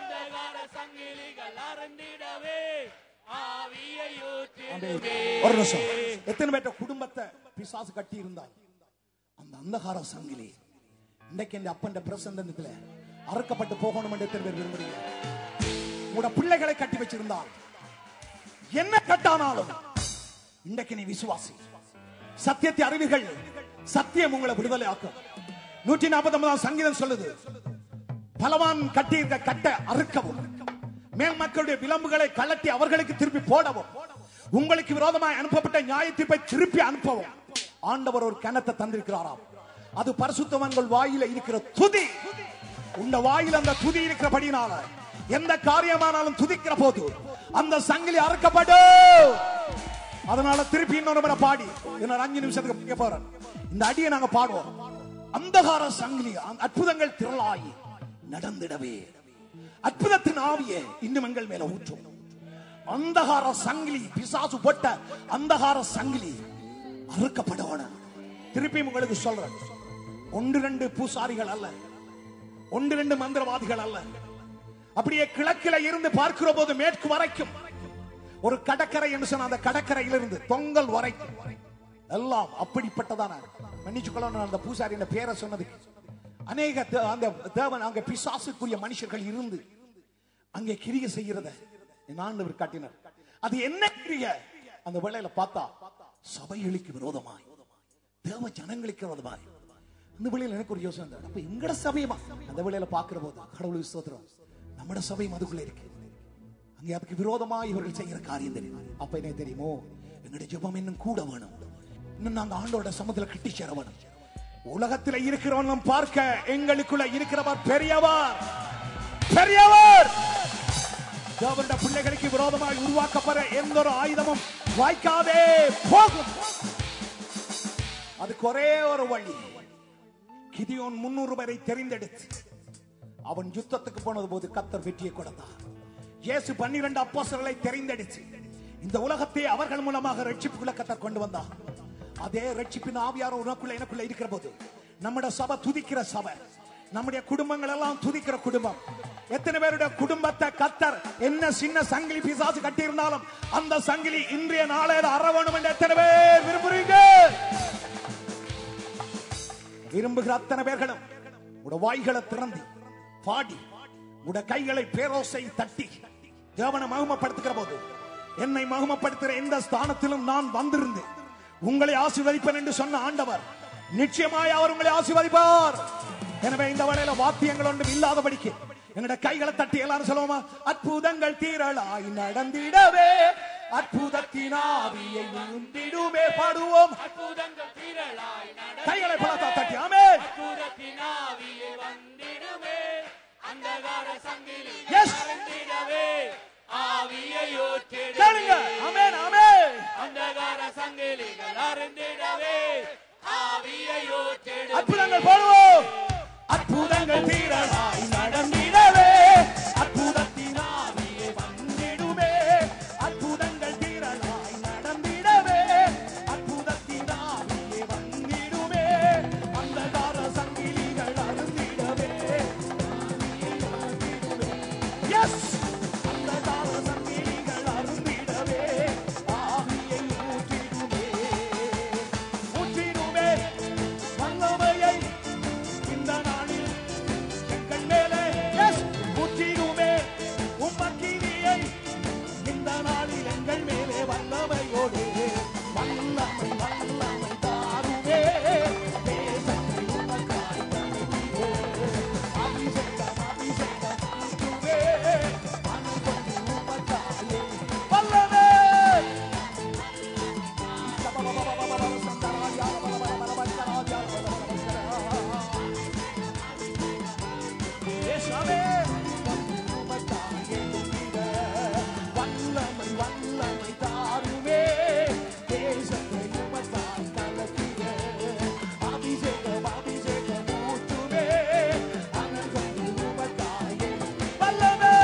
ஒரு நிமிஷம் எத்தனை பேர்ட்ட குடும்பத்தை பிசாசு கட்டி இருந்தால் அந்த அந்தகார சங்கிலி இன்னைக்கு என் அப்பன் பிரசந்தத்துல அறுக்கப்பட்டு போகணும் என்று எத்தனை பேர் விரும்புறீங்க உங்களோட பிள்ளைகளை கட்டி வச்சிருந்தால் என்ன கட்டானாலும் இன்றைக்கு நீ விசுவாசி சத்தியத்தை அறிவீர்கள் சத்தியம் உங்களை விடுதலை ஆக்கும் நூற்றி நாற்பத்தி ஒன்பதாம் சங்கீதம் சொல்லுது பலவான் கட்டி இருக்க கட்ட அறுக்கவும் மேல் மக்களுடைய விளம்புகளை கலட்டி அவர்களுக்கு திருப்பி போடவும் உங்களுக்கு விரோதமாய் அனுப்பப்பட்ட நியாய தீர்ப்பை திருப்பி அனுப்பவும் ஆண்டவர் ஒரு கிணத்தை தந்திருக்கிறாராம் அது பரிசுத்தவான்கள் வாயில இருக்கிற துதி உண்ட வாயில் அந்த துதி இருக்கிறபடினால எந்த காரியமானாலும் துதிக்கிற போது அந்த சங்கிலி அறுக்கப்படும் அதனால திருப்பி இன்னொரு முறை பாடி இன்னொரு அஞ்சு நிமிஷத்துக்கு முடிக்க போறேன் இந்த அடியை நாங்க பாடுவோம் அந்தகார சங்கிலி அந்த அற்புதங்கள் திரளாய் நடந்திடவே அற்புதத்தின் ஆவியே இன்னும் எங்கள் மேல ஊற்றும் அந்தகார சங்கிலி பிசாசு போட்ட அந்தகார சங்கிலி அறுக்கப்படணும் திருப்பி உங்களுக்கு சொல்றேன் ஒன்று ரெண்டு பூசாரிகள் அல்ல ஒன்று ரெண்டு மந்திரவாதிகள் அல்ல அப்படியே கிழக்கில இருந்து பார்க்கிற போது மேற்கு வரைக்கும் ஒரு கடற்கரை என்று சொன்ன அந்த கடற்கரையிலிருந்து தொங்கல் வரைக்கும் எல்லாம் அப்படிப்பட்டதான மன்னிச்சுக்கொள்ள அந்த பூசாரி பேரை சொன்னதுக்கு அநேக தே- அந்த தேவன் அங்க பிசாசுக்குரிய மனுஷர்கள் இருந்து அங்கே கிரிய செய்கிறத என் ஆண்டவர் காட்டினார் அது என்ன கிரிய அந்த வேளையில பார்த்தா சபைகளுக்கு விரோதமாய் தேவ ஜனங்களுக்கு விரோதமாய் அந்த வேளையில எனக்கு ஒரு யோசனை இருந்தது. அப்ப எங்கட சபையுமா அந்த வேளையில பாக்குற போது கடவுள் ஸ்தோத்திரம் நம்மட சபையும் அதுக்குள்ள இருக்கு அங்கே அதுக்கு விரோதமா இவர்கள் செய்கிற காரியம் தெரியும் அப்ப என்ன தெரியுமோ எங்களுடைய ஜெபம் இன்னும் கூட வேணும் இன்னும் நாங்க ஆண்டோட சமத்துல கட்டி சேர வேணும் உலகத்துல இருக்கிறவன் பார்க்க எங்களுக்குள்ள இருக்கிறவர் பெரியவர் பெரியவர் தேவனுடைய பிள்ளைகளுக்கு விரோதமாக உருவாக்கப்படுற எந்த ஒரு ஆயுதமும் வாய்க்காதே போகும் அதுக்கு ஒரே ஒரு வழி கிதியோன் முன்னூறு பேரை தெரிந்தெடுத்து அவன் யுத்தத்துக்கு போனது போது கத்தர் வெற்றியை கொடுத்தார் இயேசு பன்னிரண்டு அப்போஸ்தலர்களை தெரிந்தெடுத்து இந்த உலகத்தை அவர்கள் மூலமாக ரட்சிப்புக்குள்ள கத்தர் கொண்டு வந்தார் அதே ரட்சிப்பின் ஆவியார் உனக்குள்ள எனக்குள்ள இருக்கிற போது நம்முடைய சபை துதிக்கிற சபை நம்முடைய குடும்பங்கள் எல்லாம் துதிக்கிற குடும்பம் எத்தனை பேருடைய குடும்பத்தை கத்தர் என்ன சின்ன சங்கிலி பிசாசு கட்டி இருந்தாலும் அந்த சங்கிலி இன்றைய நாளையில அறவணும் என்று எத்தனை பேர் விரும்புறீங்க விரும்புகிற அத்தனை பேர்களும் உட வாய்களை திறந்து பாடி உட கைகளை பேரோசை தட்டி தேவனை மகிமைப்படுத்துகிற போது என்னை மகிமைப்படுத்துகிற எந்த ஸ்தானத்திலும் நான் வந்திருந்து உங்களை ஆசீர்வதிப்பேன் என்று சொன்ன ஆண்டவர் நிச்சயமாய் அவர் உங்களை ஆசீர்வதிப்பார் எனவே இந்த வேளையில வாத்தியங்கள் ஒன்றும் இல்லாதபடிக்கு என்னோட கைகளை தட்டி எல்லாரும் சொல்லுவோமா அற்புதங்கள் தீரலாய் நடந்திடவே அற்புதத்தின் ஆவியை உந்திடுமே பாடுவோம் அற்புதங்கள் திரளாய் நடந்து கைகளை பலத்தா தட்டி ஆமே அற்புதத்தின் ஆவியை வந்திடுமே அந்தகார சங்கிலி Yes. அறந்திடவே ஆவியை ஊற்றிடுமே கேளுங்க ஆமென் ஆமென் அந்தகார சங்கிலிகள் அறந்திடவே ஆவியை ஊற்றிடுமே அற்புதங்கள் பாடுவோம் அற்புதங்கள் தீரலாய் நடந்திடவே அற்புதத்தின் ஆவியை வந்திடுமே அற்புதங்கள் தீரலாய் நடந்திடவே அற்புதத்தின் ஆவியை வந்திடுமே அந்தகார சங்கிலிகள் அருந்திடவே எஸ் அந்தகார சங்கிலிகள் அருந்திடவே ஆவியை ஊற்றிடுமே ஊற்றிடுமே வல்லமையை இந்த நாளில் எங்கள் மேலே yes, ஊற்றிடுமே உம்மக்கினியை இந்த நாளில் எங்கள் மேலே வல்லமையோடு வல்லமை வல்லமை தாருமே தேசத்தை உமக்காய் தருகிறே. அபிஷேகம் அபிஷேகம் ஊற்றுவே அனுபவி உமக்காயே வல்லமை இயேசுவே, உமக்காக எழுந்திட வல்லமை வல்லமை தாருமே தேசத்தை உமக்காய் கலக்கிட அபிஷேகம் அபிஷேகம் ஊற்றுமே அனல்கள் உமக்காய் வல்லமை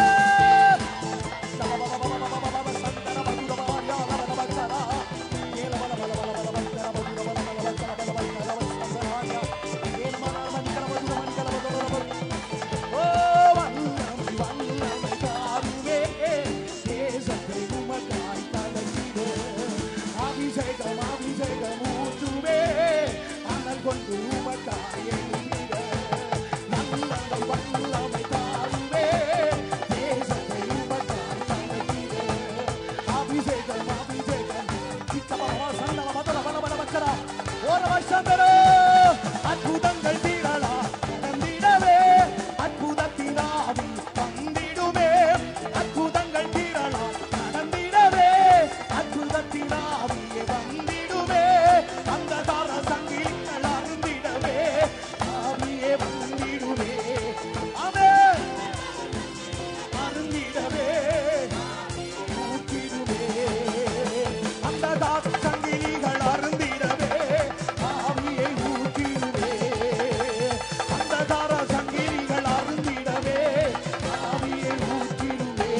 கொண்டு உமக்காய் எழுந்திட நல்லவை வல்லமை தாருவே தேசத்தை உமக்காய் தலகிட அபிஷேகம் அபிஷேகம் சித்தபா சந்தன மதன பல பல மக்கரா ஓர வசந்தரோ அற்புதங்கள் தீரலா நடந்திடவே அற்புதத்தினாவி வந்திடுமே அற்புதங்கள் தீரலா நடந்திடவே அற்புதத்தினாவியே வந்திடுமே அந்த தார சங்கிலிகள் அருந்திடவே ஆவியே வந்திடுமே ஆமென் அருந்திடவே ஊற்றிடுவே அந்த தார சங்கிலிகள் அருந்திடவே ஆவியை ஊற்றிடுவே அந்த தார சங்கிலிகள் அருந்திடவே ஆவியை ஊற்றிடுவே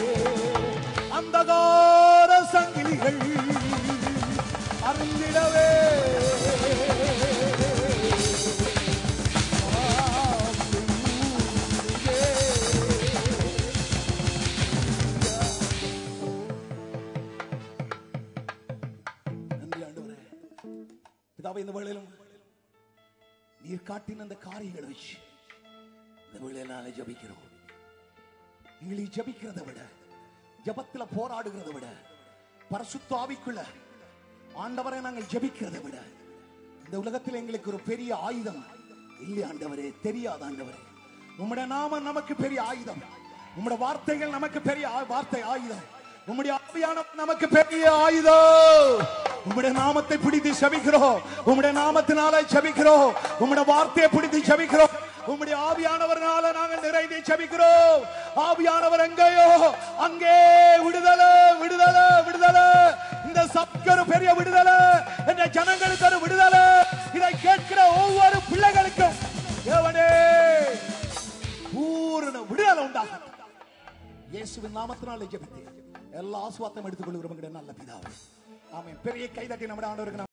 அந்தகார சங்கிலிகள் அருந்திடவே நன்றி ஆண்டவரே பிதாவே இந்த வேளையிலும் நீர் காட்டின அந்த காரியங்களை வச்சு இந்த வேளையில ஜபிக்கிறோம் எங்களை ஜபிக்கிறதை விட ஜபத்துல போராடுகிறத விட பரிசுத்த ஆவிக்குள்ள ஆண்டவரை நாங்கள் ஜெபிக்கிறதை விட இந்த உலகத்தில் எங்களுக்கு ஒரு பெரிய ஆயுதம் இல்லை ஆண்டவரே தெரியாது ஆண்டவரே உம்முடைய நாமம் நமக்கு பெரிய ஆயுதம் உம்முடைய வார்த்தைகள் நமக்கு பெரிய ஆ- வார்த்தை ஆயுதம் உம்முடைய ஆவியான நமக்கு பெரிய ஆயுதம் உம்முடைய நாமத்தை பிடித்து செபிக்கிறோம் உம்முடைய நாமத்தினால செபிக்கிறோம் உம்முடைய வார்த்தையை பிடித்து செபிக்கிறோம் உம்முடைய ஆவியானவர்னால நாங்கள் நிறைந்து செபிக்கிறோம் ஆவியானவர் எங்கேயோ அங்கே விடுதலை விடுதலை விடுதலை இந்த சப்கர் பெரிய விடுதலை இந்த ஜனங்களுக்கு ஒரு விடுதலை இதை கேட்கிற ஒவ்வொரு பிள்ளைகளுக்கும் தேவனே பூரண விடுதலை உண்டாகட்டும் இயேசுவின் நாமத்தினாலே ஜெபித்தேன் எல்லா ஆசுவாத்தம் எடுத்துக்கொள்கிறோம் நல்ல பிதாவே ஆமென் பெரிய கைதட்டி நம்முடைய ஆண்டவருக்கு நாம்